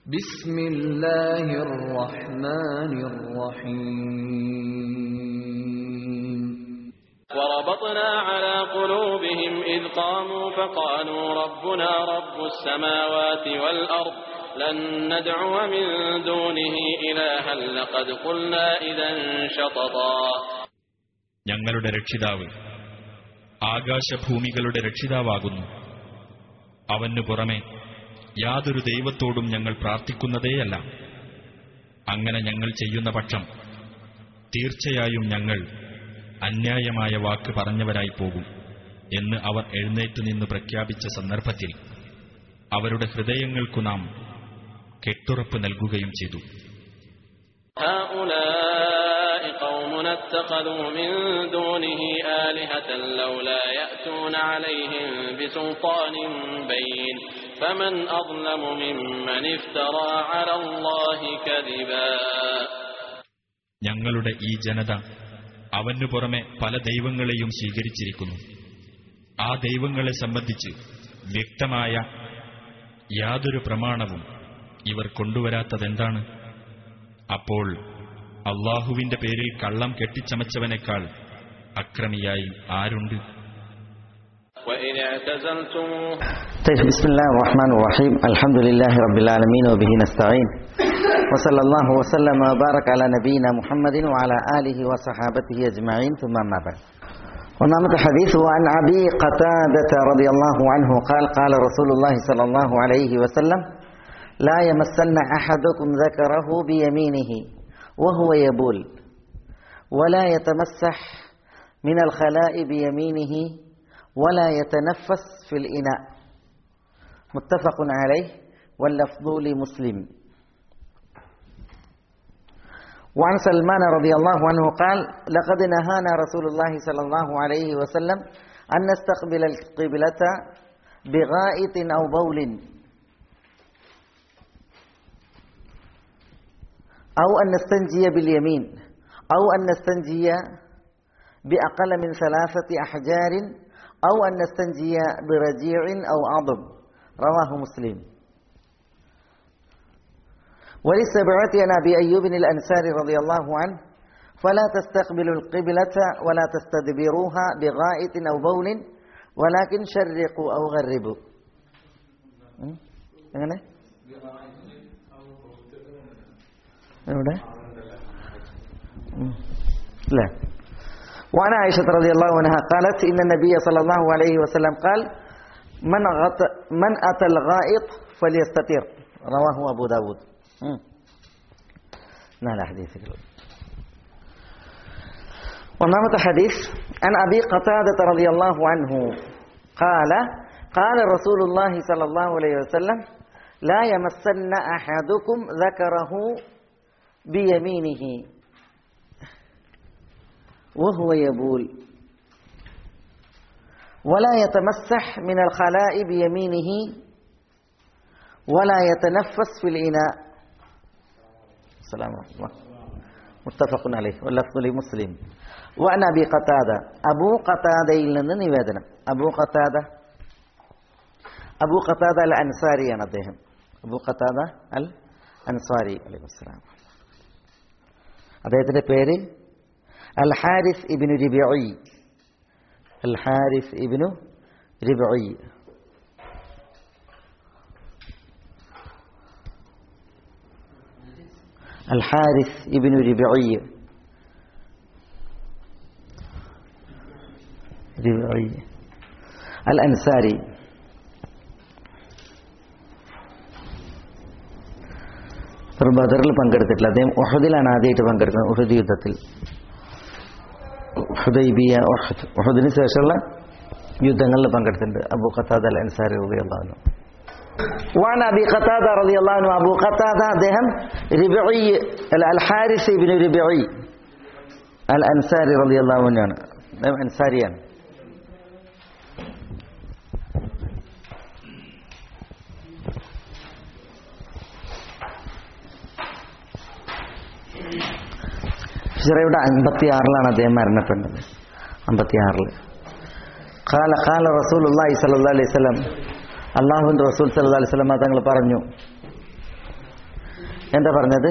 بسم الله الرحمن الرحيم وربطنا على قلوبهم إذ قاموا فقالوا ربنا رب السماوات والأرض لن ندعو من دونه إلها لقد قلنا إذا شططا ഞങ്ങളുടെ രക്ഷിതാവ് ആകാശഭൂമികളുടെ രക്ഷിതാവാകുന്നു അവനു പുറമെ യാതൊരു ദൈവത്തോടും ഞങ്ങൾ പ്രാർത്ഥിക്കുന്നതേയല്ല അങ്ങനെ ഞങ്ങൾ ചെയ്യുന്ന പക്ഷം തീർച്ചയായും ഞങ്ങൾ അന്യായമായ വാക്ക് പറഞ്ഞവരായി പോകും എന്ന് അവർ എഴുന്നേറ്റ് നിന്ന് പ്രഖ്യാപിച്ച സന്ദർഭത്തിൽ അവരുടെ ഹൃദയങ്ങൾക്കു നാം കെട്ടുറപ്പ് നൽകുകയും ചെയ്തു هؤلاء قومنا اتخذوا من دونه آلهة لولا يأتون عليهم بسلطان بين فمن أظلم ممن افترى على الله كذبا ഞങ്ങളുടെ ഈ ജനത അവനു പുറമെ പല ദൈവങ്ങളെയും സ്വീകരിച്ചിരിക്കുന്നു ആ ദൈവങ്ങളെ സംബന്ധിച്ച് വ്യക്തമായ യാതൊരു പ്രമാണവും ഇവർ കൊണ്ടുവരാത്തതെന്താണ് അപ്പോൾ അള്ളാഹുവിന്റെ പേരിൽ കള്ളം കെട്ടിച്ചമച്ചവനേക്കാൾ അക്രമിയായി ആരുണ്ട് وإذ اعتزلتموه طيب بسم الله الرحمن الرحيم الحمد لله رب العالمين وبه نستعين وصلى الله وسلم وبارك على نبينا محمد وعلى آله وصحابته أجمعين ثم ما بعد ونعمة حديث عن أبي قتادة رضي الله عنه قال قال رسول الله صلى الله عليه وسلم لا يمسن أحدكم ذكره بيمينه وهو يبول ولا يتمسح من الخلاء بيمينه ولا يتنفس في الإناء متفق عليه واللفظ لمسلم وعن سلمان رضي الله عنه قال لقد نهانا رسول الله صلى الله عليه وسلم أن نستقبل القبلة بغائط أو بول أو أن نستنجي باليمين أو أن نستنجي بأقل من ثلاثة أحجار أو أن نستنجي برجيع أو عظم رواه مسلم وللسبعة عن أبي أيوب الأنصاري رضي الله عنه فلا تستقبلوا القبلة ولا تستدبروها بغائط أو بول ولكن شرقوا أو غربوا ഉം? എങ്ങനെ എവിടെ ഉം. لا وعن عائشة رضي الله عنها قالت إن النبي صلى الله عليه وسلم قال من, غط من أتى الغائط فليستتر رواه أبو داود مم. نال حديثك ഒന്നാമത്തെ ഹദീസ് عن أبي قتادة رضي الله عنه قال قال رسول الله صلى الله عليه وسلم لا يمسن أحدكم ذكره بيمينه وهو يبول ولا يتمسح من الخلاء بيمينه ولا يتنفس في الإناء السلام عليكم متفق عليه واللفظ لمسلم وعن أبي قتادة أبو قتادة لنا نيوادنا أبو قتادة أبو قتادة الأنصاري أنا അദ്ദേഹം അബു ഖത്താദ അൽ അൻസാരി അലൈഹി വസ്സലാം അദ്ദേഹത്തിന്റെ പേര് അൽ ഹാരിസ് ഇബിനു റിബിഇ അൽ ഹാരിസ് ഇബിനു റിബിഇ അൽ ഹാരിസ് ഇബിനു റിബിഇ റിബിഇ അൽ അൻസാരി ഒരു ബദറിൽ പങ്കെടുത്തിട്ടില്ല അദ്ദേഹം ഉഹദിലാണ് ആദ്യമായിട്ട് പങ്കെടുക്കുന്നത് ഉഹദ് യുദ്ധത്തിൽ ഹുദൈബിയ ഉഹദ് ഉഹദിന് ശേഷമുള്ള യുദ്ധങ്ങളിൽ പങ്കെടുത്തിട്ടുണ്ട് അബു ഖത്താദ് അൽ അൻസാരി റളിയല്ലാഹു وعن ابي قتاده رضي الله عنه ابو قتاده അദ്ദേഹം റിബഈ അൽ ഹാരിസ് ഇബ്നു റിബഈ അൽ അൻസാരി റളിയല്ലാഹു അൻഹു ആണ് അദ്ദേഹം അൻസാരിയാണ് ഹിജറയുടെ അൻപത്തി ആറിലാണ് അദ്ദേഹം മരണപ്പെട്ടത് അമ്പത്തി ആറിൽ ഖാല ഖാല റസൂലുള്ളാഹി സ്വല്ലല്ലാഹി അലൈഹി വസല്ലം അള്ളാഹുവിൻ്റെ റസൂൽ സല്ലല്ലാഹി അലൈഹി വസല്ലം തങ്ങൾ പറഞ്ഞു എന്താ പറഞ്ഞത്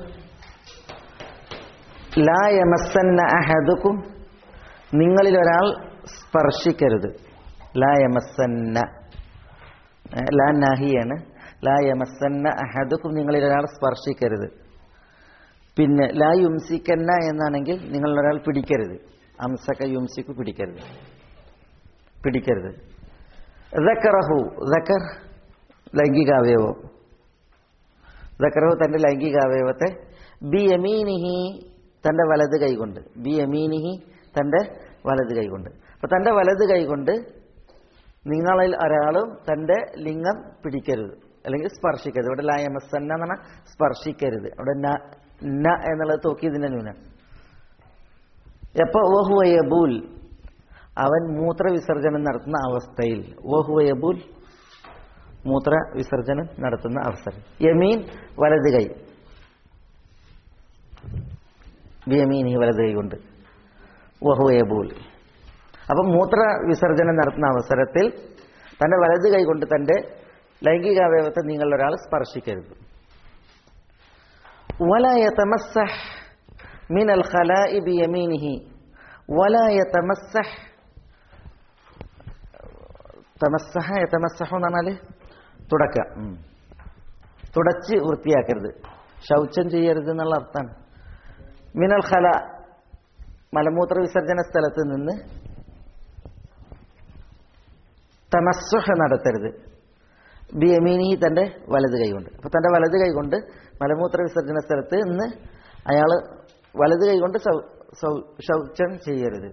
ലാ യമസ്സന്ന അഹദുക്കും നിങ്ങളിൽ ഒരാൾ സ്പർശിക്കരുത് ലാ യമസ്സന്ന ഏ, ലാ നാഹിയാണ് ലാ യമസ്സന്ന അഹദുക്കും നിങ്ങളിൽ ഒരാൾ സ്പർശിക്കരുത് പിന്നെ ലാ യുംസിക്കന്ന എന്നാണെങ്കിൽ നിങ്ങൾ ഒരാൾ പിടിക്കരുത് അംസക്ക യുംസിക്ക് പിടിക്കരുത് പിടിക്കരുത് ദക്കറഹു ദക്കർ ലൈംഗികാവയവം ദക്കറഹു തന്റെ ലൈംഗികാവയവത്തെ ബി യമീനിഹി തന്റെ വലത് കൈകൊണ്ട് ബി യമീനിഹി തന്റെ വലത് കൈകൊണ്ട് അപ്പൊ തന്റെ വലത് കൈകൊണ്ട് നിങ്ങളിൽ ഒരാളും തന്റെ ലിംഗം പിടിക്കരുത് അല്ലെങ്കിൽ സ്പർശിക്കരുത് ഇവിടെ ലായമസന്ന എന്ന് പറഞ്ഞാൽ സ്പർശിക്കരുത് അവിടെ ന ന എന്നുള്ളത് തോക്കിയതിന്റെ ന്യൂന എപ്പോ ഓഹുവയബൂൽ അവൻ മൂത്ര വിസർജനം നടത്തുന്ന അവസ്ഥയിൽ ഓഹുവയബൂൽ മൂത്ര വിസർജനം നടത്തുന്ന അവസരം യമീൻ വലത് കൈ ബിയമീൻ ഈ വലത് കൈ കൊണ്ട് വഹുവയബൂൽ അപ്പം മൂത്ര വിസർജനം നടത്തുന്ന അവസരത്തിൽ തന്റെ വലത് കൈ കൊണ്ട് തന്റെ ലൈംഗികാവയവത്തെ നിങ്ങൾ ഒരാൾ സ്പർശിക്കരുത് ولا يتمسح من الخلاء بيمينه ولا يتمسح തമസ്സഹ യതമസ്സഹു എന്ന് പറഞ്ഞാല് തുടക്ക ഉം. തുടച്ച് വൃത്തിയാക്കരുത് ശൗചം ചെയ്യരുത് എന്നുള്ള അർത്ഥമാണ് മിനൽ ഖല മലമൂത്ര വിസർജന സ്ഥലത്ത് നിന്ന് തമസ്സുഹ നടത്തരുത് ബി എമീനി തന്റെ വലത് കൈകൊണ്ട് അപ്പൊ തന്റെ വലത് കൈകൊണ്ട് മലമൂത്ര വിസർജന സ്ഥലത്ത് നിന്ന് അയാൾ വലത് കൈകൊണ്ട് ശൗ- ശൗ- ശൗചം ചെയ്യരുത്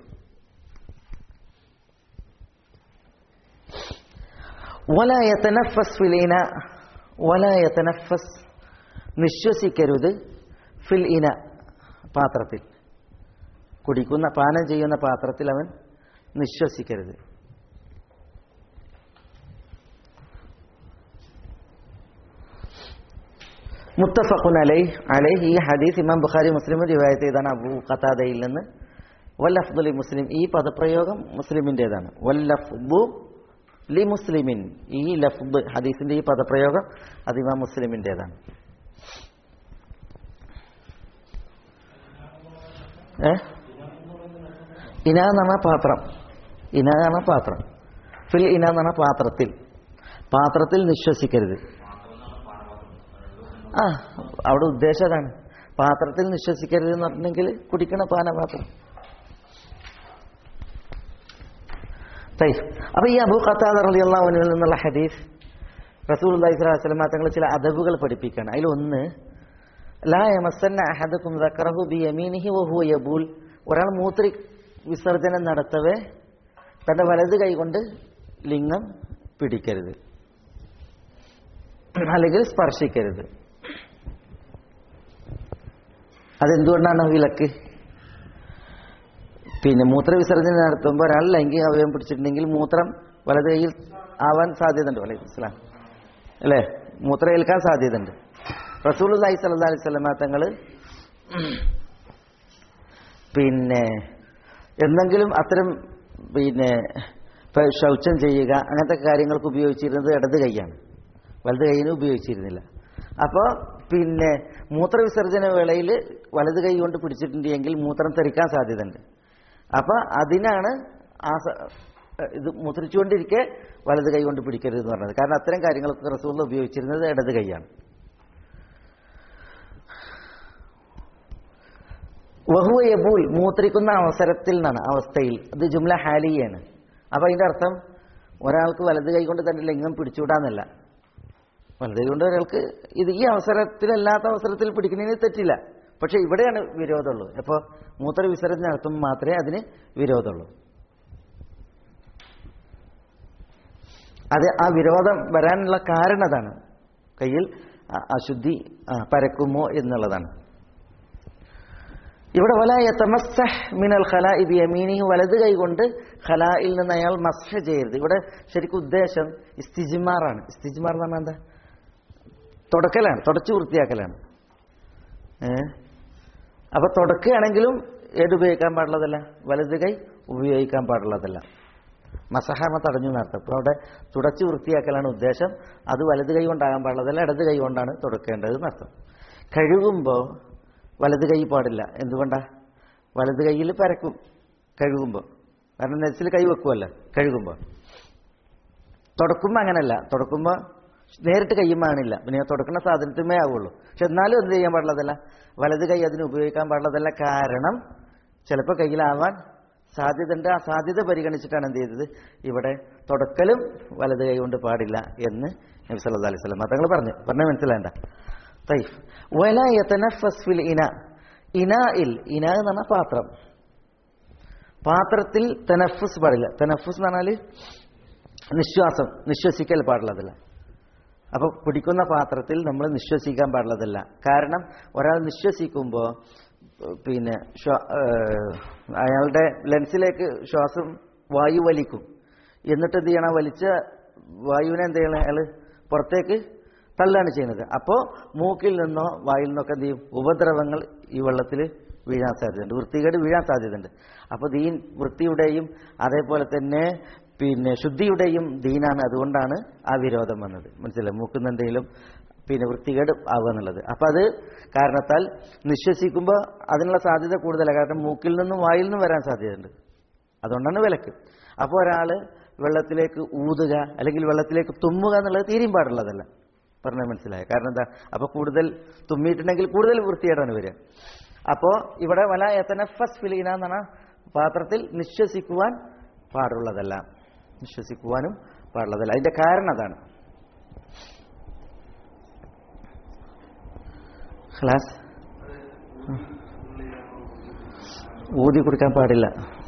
വല യതനഫസ് ഫിൽ ഇന വല യതനഫസ് നിശ്വസിക്കരുത് ഫിൽ ഇന പാത്രത്തിൽ കുടിക്കുന്ന പാനം ചെയ്യുന്ന പാത്രത്തിൽ അവൻ നിശ്വസിക്കരുത് മുത്തഫഖുൻ അലൈഹ് അലൈഹ് ഈ ഹദീസ് ഇമാം ബുഖാരി മുസ്ലിം റിവായത്ത് ചെയ്താണ് അബൂ ഖതാദയിൽ നിന്ന് വല്ലഫ്ദുലി മുസ്ലിം ഈ പദപ്രയോഗം മുസ്ലിമിൻ്റെതാണ് വല്ലഫ്ദു ലി മുസ്ലിമിൻ ഈ ലഫ്ദ് ഹദീസിന്റെ ഈ പദപ്രയോഗം അത് ഇമാം മുസ്ലിമിൻ്റെതാണ് ഏ ഇന എന്ന് പറഞ്ഞ പാത്രം ഇന എന്ന് പറഞ്ഞ പാത്രം ഫിൽ ഇന എന്ന് പറഞ്ഞ പാത്രത്തിൽ പാത്രത്തിൽ നിശ്വസിക്കരുത് ആ അവിടെ ഉദ്ദേശം അതാണ് പാത്രത്തിൽ നിശ്വസിക്കരുത് എന്ന് പറഞ്ഞെങ്കിൽ കുടിക്കണ പാനപാത്രം തൈ അപ്പൊ ഈ അബു ഖത്താദ് റളിയല്ലാഹു അൻഹുവിൽ നിന്നുള്ള ഹദീസ് റസൂൽ അള്ളാഹി സ്വലാഹു വസ്ലം തങ്ങൾ ചില അദബുകൾ പഠിപ്പിക്കുകയാണ് അതിലൊന്ന് ലാ യമസന്ന അഹദക്കും ദക്കറഹു ബി യമീനിഹി വഹുവ യബൂൽ ഒരാൾ മൂത്രി വിസർജനം നടത്തവേ തന്റെ വലത് കൈകൊണ്ട് ലിംഗം പിടിക്കരുത് അല്ലെങ്കിൽ സ്പർശിക്കരുത് അതെന്തുകൊണ്ടാണ് വിലക്ക് പിന്നെ മൂത്രവിസർജനം നടത്തുമ്പോൾ ഒരാൾ ലൈംഗിക അവയവം പിടിച്ചിട്ടുണ്ടെങ്കിൽ മൂത്രം വലത് കൈയിൽ ആവാൻ സാധ്യതയുണ്ട് വലൈക്കും ഇസ്ലാം അല്ലേ മൂത്രം ഏൽക്കാൻ സാധ്യതയുണ്ട് റസൂൽ അലൈഹി സല്ലാ അലൈഹി സ്വലമ തങ്ങൾ പിന്നെ എന്തെങ്കിലും അത്തരം പിന്നെ ഇപ്പൊ ശൗചം ചെയ്യുക അങ്ങനത്തെ കാര്യങ്ങൾക്ക് ഉപയോഗിച്ചിരുന്നത് ഇടത് കൈയാണ് വലത് കൈയിന് ഉപയോഗിച്ചിരുന്നില്ല അപ്പോൾ പിന്നെ മൂത്രവിസർജന വേളയിൽ വലത് കൈ കൊണ്ട് പിടിച്ചിട്ടുണ്ടെങ്കിൽ മൂത്രം തെറിക്കാൻ സാധ്യതയുണ്ട് അപ്പൊ അതിനാണ് ആ സ- ഇത് മുദ്രിച്ചുകൊണ്ടിരിക്കെ വലത് കൈ കൊണ്ട് പിടിക്കരുത് എന്ന് പറഞ്ഞത് കാരണം അത്തരം കാര്യങ്ങളൊക്കെ റസൂൽ ഉപയോഗിച്ചിരുന്നത് ഇടത് കൈയാണ് വഹുവ യബൂൽ മൂത്രിക്കുന്ന അവസരത്തിൽ നിന്നാണ് അവസ്ഥയിൽ ഇത് ജുംല ഹാലിയാണ് അപ്പൊ അതിന്റെ അർത്ഥം ഒരാൾക്ക് വലത് കൈ കൊണ്ട് തന്റെ ലിംഗം പിടിച്ചുവിടാന്നല്ല വലത് കൈ കൊണ്ട് ഒരാൾക്ക് ഇത് ഈ അവസരത്തിലല്ലാത്ത അവസരത്തിൽ പിടിക്കുന്നതിന് തെറ്റില്ല പക്ഷെ ഇവിടെയാണ് വിരോധമുള്ളൂ അപ്പോൾ മൂത്ര വിസർജനം നടത്തുമ്പോൾ മാത്രമേ അതിന് വിരോധമുള്ളൂ അത് ആ വിരോധം വരാനുള്ള കാരണം അതാണ് കയ്യിൽ അ- അശുദ്ധി ആ, പരക്കുമോ എന്നുള്ളതാണ് ഇവിടെ വല യതമസ്സഹ് മിനൽ ഖലാഇ ബിയമീനിഹി വലത് കൈകൊണ്ട് ഖലായിൽ നിന്ന് അയാൾ മസ്ഹ ചെയ്യരുത് ഇവിടെ ശരിക്കും ഉദ്ദേശം ഇസ്തിജ്മാറാണ് ഇസ്തിജ്മാർ എന്ന് പറഞ്ഞാൽ എന്താ തുടക്കലാണ് തുടച്ചു വൃത്തിയാക്കലാണ് ഏ അപ്പൊ തുടക്കുകയാണെങ്കിലും ഏത് ഉപയോഗിക്കാൻ പാടുള്ളതല്ല വലത് കൈ ഉപയോഗിക്കാൻ പാടുള്ളതല്ല മസഹാമ തടഞ്ഞു നടത്തും അപ്പോൾ അവിടെ തുടച്ച് വൃത്തിയാക്കലാണ് ഉദ്ദേശം അത് വലത് കൈ കൊണ്ടാകാൻ പാടുള്ളതല്ല ഇടത് കൈ കൊണ്ടാണ് തുടക്കേണ്ടത് എന്നർത്ഥം കഴുകുമ്പോൾ വലത് കൈ പാടില്ല എന്തുകൊണ്ടാ വലത് കൈയിൽ പരക്കും കഴുകുമ്പോൾ കാരണം നെച്ചിൽ കൈ വെക്കുമല്ലോ കഴുകുമ്പോൾ തുടക്കുമ്പോൾ അങ്ങനല്ല തുടക്കുമ്പോൾ നേരിട്ട് കയ്യുമാണില്ല പിന്നെ തുടക്കുന്ന സാധനത്തിമേ ആവുള്ളൂ പക്ഷെ എന്നാലും എന്ത് ചെയ്യാൻ പാടുള്ളതല്ല വലത് കൈ അതിന് ഉപയോഗിക്കാൻ പാടുള്ളതല്ല കാരണം ചിലപ്പോൾ കയ്യിലാവാൻ സാധ്യതയുണ്ട് ആ സാധ്യത പരിഗണിച്ചിട്ടാണ് എന്ത് ചെയ്തത് ഇവിടെ തുടക്കലും വലത് കൈ കൊണ്ട് പാടില്ല എന്ന് നബി സല്ലല്ലാഹു അലൈഹി വസല്ലം തങ്ങൾ പറഞ്ഞു പറഞ്ഞ മനസ്സിലാണ്ട തൈഫ് വല യതനഫസ് ഫിൽ ഇന ഇനായിൽ ഇന എന്ന് പറഞ്ഞാൽ പാത്രം പാത്രത്തിൽ തനഫുസ് പാടില്ല തനഫുസ് എന്ന് പറഞ്ഞാൽ നിശ്വാസം നിശ്വസിക്കൽ പാടുള്ളതല്ല അപ്പൊ പിടിക്കുന്ന പാത്രത്തിൽ നമ്മൾ നിശ്വസിക്കാൻ പാടുള്ളതല്ല കാരണം ഒരാൾ നിശ്വസിക്കുമ്പോൾ പിന്നെ ശ്വാ- ഏഹ് അയാളുടെ ലെൻസിലേക്ക് ശ്വാസം വായു വലിക്കും എന്നിട്ട് എന്ത് ചെയ്യണം വലിച്ച വായുവിനെ എന്ത് ചെയ്യണം അയാൾ പുറത്തേക്ക് തള്ളുകയാണ് ചെയ്യുന്നത് അപ്പോൾ മൂക്കിൽ നിന്നോ വായിൽ നിന്നൊക്കെ എന്ത് ചെയ്യും ഉപദ്രവങ്ങൾ ഈ വെള്ളത്തിൽ വീഴാൻ സാധ്യതയുണ്ട് വൃത്തികേട് വീഴാൻ സാധ്യതയുണ്ട് അപ്പോൾ ദീൻ വൃത്തിയുടെയും അതേപോലെ തന്നെ പിന്നെ ശുദ്ധിയുടെയും ദീനാണ് അതുകൊണ്ടാണ് ആ വിരോധം വന്നത് മനസ്സിലായി മൂക്കുന്ന എന്തെങ്കിലും പിന്നെ വൃത്തികേട് ആവുക എന്നുള്ളത് അപ്പം അത് കാരണത്താൽ നിശ്വസിക്കുമ്പോൾ അതിനുള്ള സാധ്യത കൂടുതലാണ് കാരണം മൂക്കിൽ നിന്നും വായിൽ നിന്നും വരാൻ സാധ്യതയുണ്ട് അതുകൊണ്ടാണ് വിലക്ക് അപ്പോൾ ഒരാൾ വെള്ളത്തിലേക്ക് ഊതുക അല്ലെങ്കിൽ വെള്ളത്തിലേക്ക് തുമ്മുക എന്നുള്ളത് തീരെയും പാടുള്ളതല്ല പറഞ്ഞാൽ മനസ്സിലായ കാരണം എന്താ അപ്പോൾ കൂടുതൽ തുമ്മിയിട്ടുണ്ടെങ്കിൽ കൂടുതൽ വൃത്തികേടാണ് വരിക അപ്പോൾ ഇവിടെ വല എത്തനഫസ് ഫിലീന എന്നാണ് പാത്രത്തിൽ നിശ്വസിക്കുവാൻ പാടുള്ളതല്ല വിശ്വസിക്കുവാനും പാടുള്ളതല്ല അതിന്റെ കാരണം അതാണ് ഖലാസ് ഊതി കൊടുക്കാൻ പാടില്ല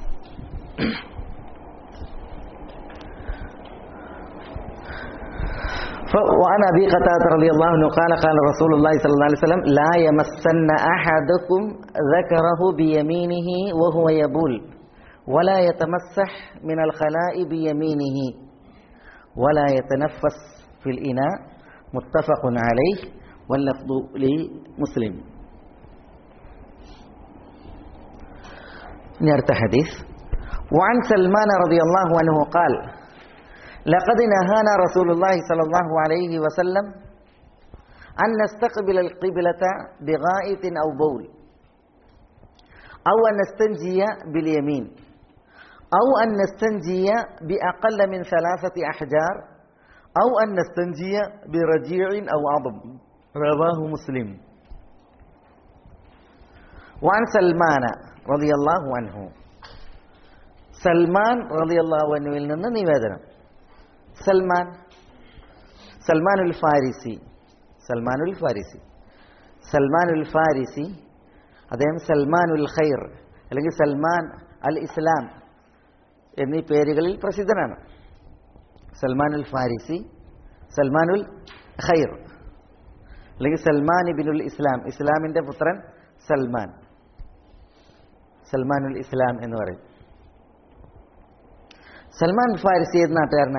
وعن ابي قتاده رضي الله عنه قال قال رسول الله صلى الله عليه وسلم لا يمسن احدكم ذكره بيمينه وهو يبول ولا يتمسح من الخلاء بيمينه ولا يتنفس في الإناء متفق عليه واللفظ لمسلم نرت حديث وعن سلمان رضي الله عنه قال لقد نهانا رسول الله صلى الله عليه وسلم أن نستقبل القبلة بغائط أو بول أو أن نستنجي باليمين أو أن نستنجي بأقل من ثلاثة أحجار أو أن نستنجي برجيع أو عظم رواه مسلم وعن سلمان رضي الله عنه സൽമാൻ റളിയല്ലാഹു അൻഹുവിൽ നിന്ന് നിവേദനം സൽമാൻ സൽമാനുൽ ഫാരിസി സൽമാനുൽ ഫാരിസി സൽമാനുൽ ഫാരിസി അദ്ദേഹം സൽമാനുൽ ഖൈർ അല്ലെങ്കിൽ സൽമാൻ അൽ ഇസ്ലാം എന്നീ പേരുകളിൽ പ്രസിദ്ധനാണ് സൽമാനുൽ ഫാരിസി സൽമാനുൽ ഖൈർ അല്ലെങ്കിൽ സൽമാൻ ഇബിനുൽ ഇസ്ലാം ഇസ്ലാമിന്റെ പുത്രൻ സൽമാൻ സൽമാനുൽ ഇസ്ലാം എന്ന് പറയും സൽമാൻ ഫാരിസി ഏത് നാട്ടുകാരനാ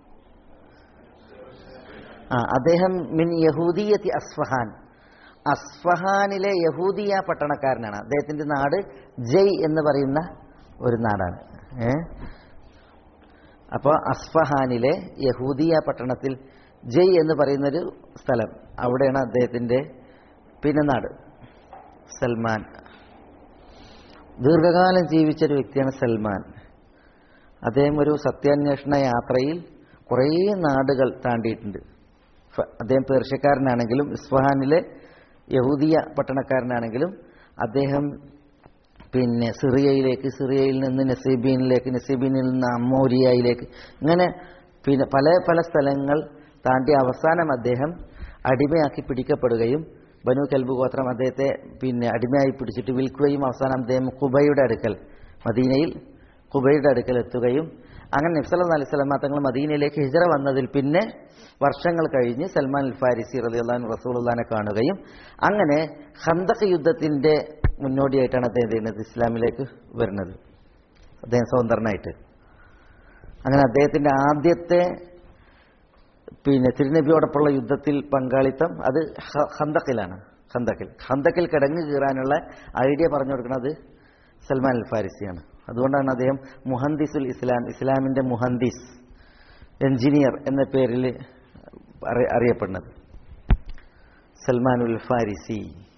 ആ അദ്ദേഹം മിൻ യഹൂദിയത്തി അസ്ഫഹാൻ അസ്ഫഹാനിലെ യഹൂദിയ പട്ടണക്കാരനാണ് അദ്ദേഹത്തിന്റെ നാട് ജയ് എന്ന് പറയുന്ന ഒരു നാടാണ് ഏ അപ്പോൾ അസ്ഫഹാനിലെ യഹൂദിയ പട്ടണത്തിൽ ജയ് എന്ന് പറയുന്നൊരു സ്ഥലം അവിടെയാണ് അദ്ദേഹത്തിന്റെ പിന്നെ നാട് സൽമാൻ ദീർഘകാലം ജീവിച്ചൊരു വ്യക്തിയാണ് സൽമാൻ അദ്ദേഹം ഒരു സത്യാന്വേഷണ യാത്രയിൽ കുറേ നാടുകൾ താണ്ടിയിട്ടുണ്ട് ഫ- അദ്ദേഹം പേർഷ്യക്കാരനാണെങ്കിലും ഇസ്ഫഹാനിലെ യഹൂദിയ പട്ടണക്കാരനാണെങ്കിലും അദ്ദേഹം പിന്നെ സിറിയയിലേക്ക് സിറിയയിൽ നിന്ന് നസീബീനിലേക്ക് നസീബീനിൽ നിന്ന് അമ്മോരിയയിലേക്ക് ഇങ്ങനെ പിന്നെ പല പല സ്ഥലങ്ങൾ താണ്ടി അവസാനം അദ്ദേഹം അടിമയാക്കി പിടിക്കപ്പെടുകയും ബനു കൽബ് ഗോത്രം അദ്ദേഹത്തെ പിന്നെ അടിമയായി പിടിച്ചിട്ട് വിൽക്കുകയും അവസാനം അദ്ദേഹം കുബയുടെ അടുക്കൽ മദീനയിൽ കുബയുടെ അടുക്കൽ എത്തുകയും അങ്ങനെ നബ്സല്ലാ അലൈഹി സ്വലമ തങ്ങൾ മദീനയിലേക്ക് ഹിജറ വന്നതിൽ പിന്നെ വർഷങ്ങൾ കഴിഞ്ഞ് സൽമാൻ അൽ ഫാരിസി റലിയുള്ളാൻ റസൂലുള്ളാനെ കാണുകയും അങ്ങനെ ഹന്തക് യുദ്ധത്തിന്റെ മുന്നോടിയായിട്ടാണ് അദ്ദേഹം ചെയ്യുന്നത് ഇസ്ലാമിലേക്ക് വരുന്നത് അദ്ദേഹം സ്വതന്ത്രനായിട്ട് അങ്ങനെ അദ്ദേഹത്തിന്റെ ആദ്യത്തെ പിന്നെ തിരുനബിയോടൊപ്പമുള്ള യുദ്ധത്തിൽ പങ്കാളിത്തം അത് ഹ- ഹന്തക്കിലാണ് ഹന്തക്കിൽ ഹന്തക്കിൽ കിടങ്ങ് കീറാനുള്ള ഐഡിയ പറഞ്ഞു കൊടുക്കുന്നത് സൽമാൻ അൽ ഫാരിസിയാണ് അതുകൊണ്ടാണ് അദ്ദേഹം മുഹന്ദിസുൽ ഇസ്ലാം ഇസ്ലാമിന്റെ മുഹന്ദിസ് എഞ്ചിനീയർ എന്ന പേരിൽ അറി- അറിയപ്പെടുന്നത് സൽമാനുൽ ഫാരിസി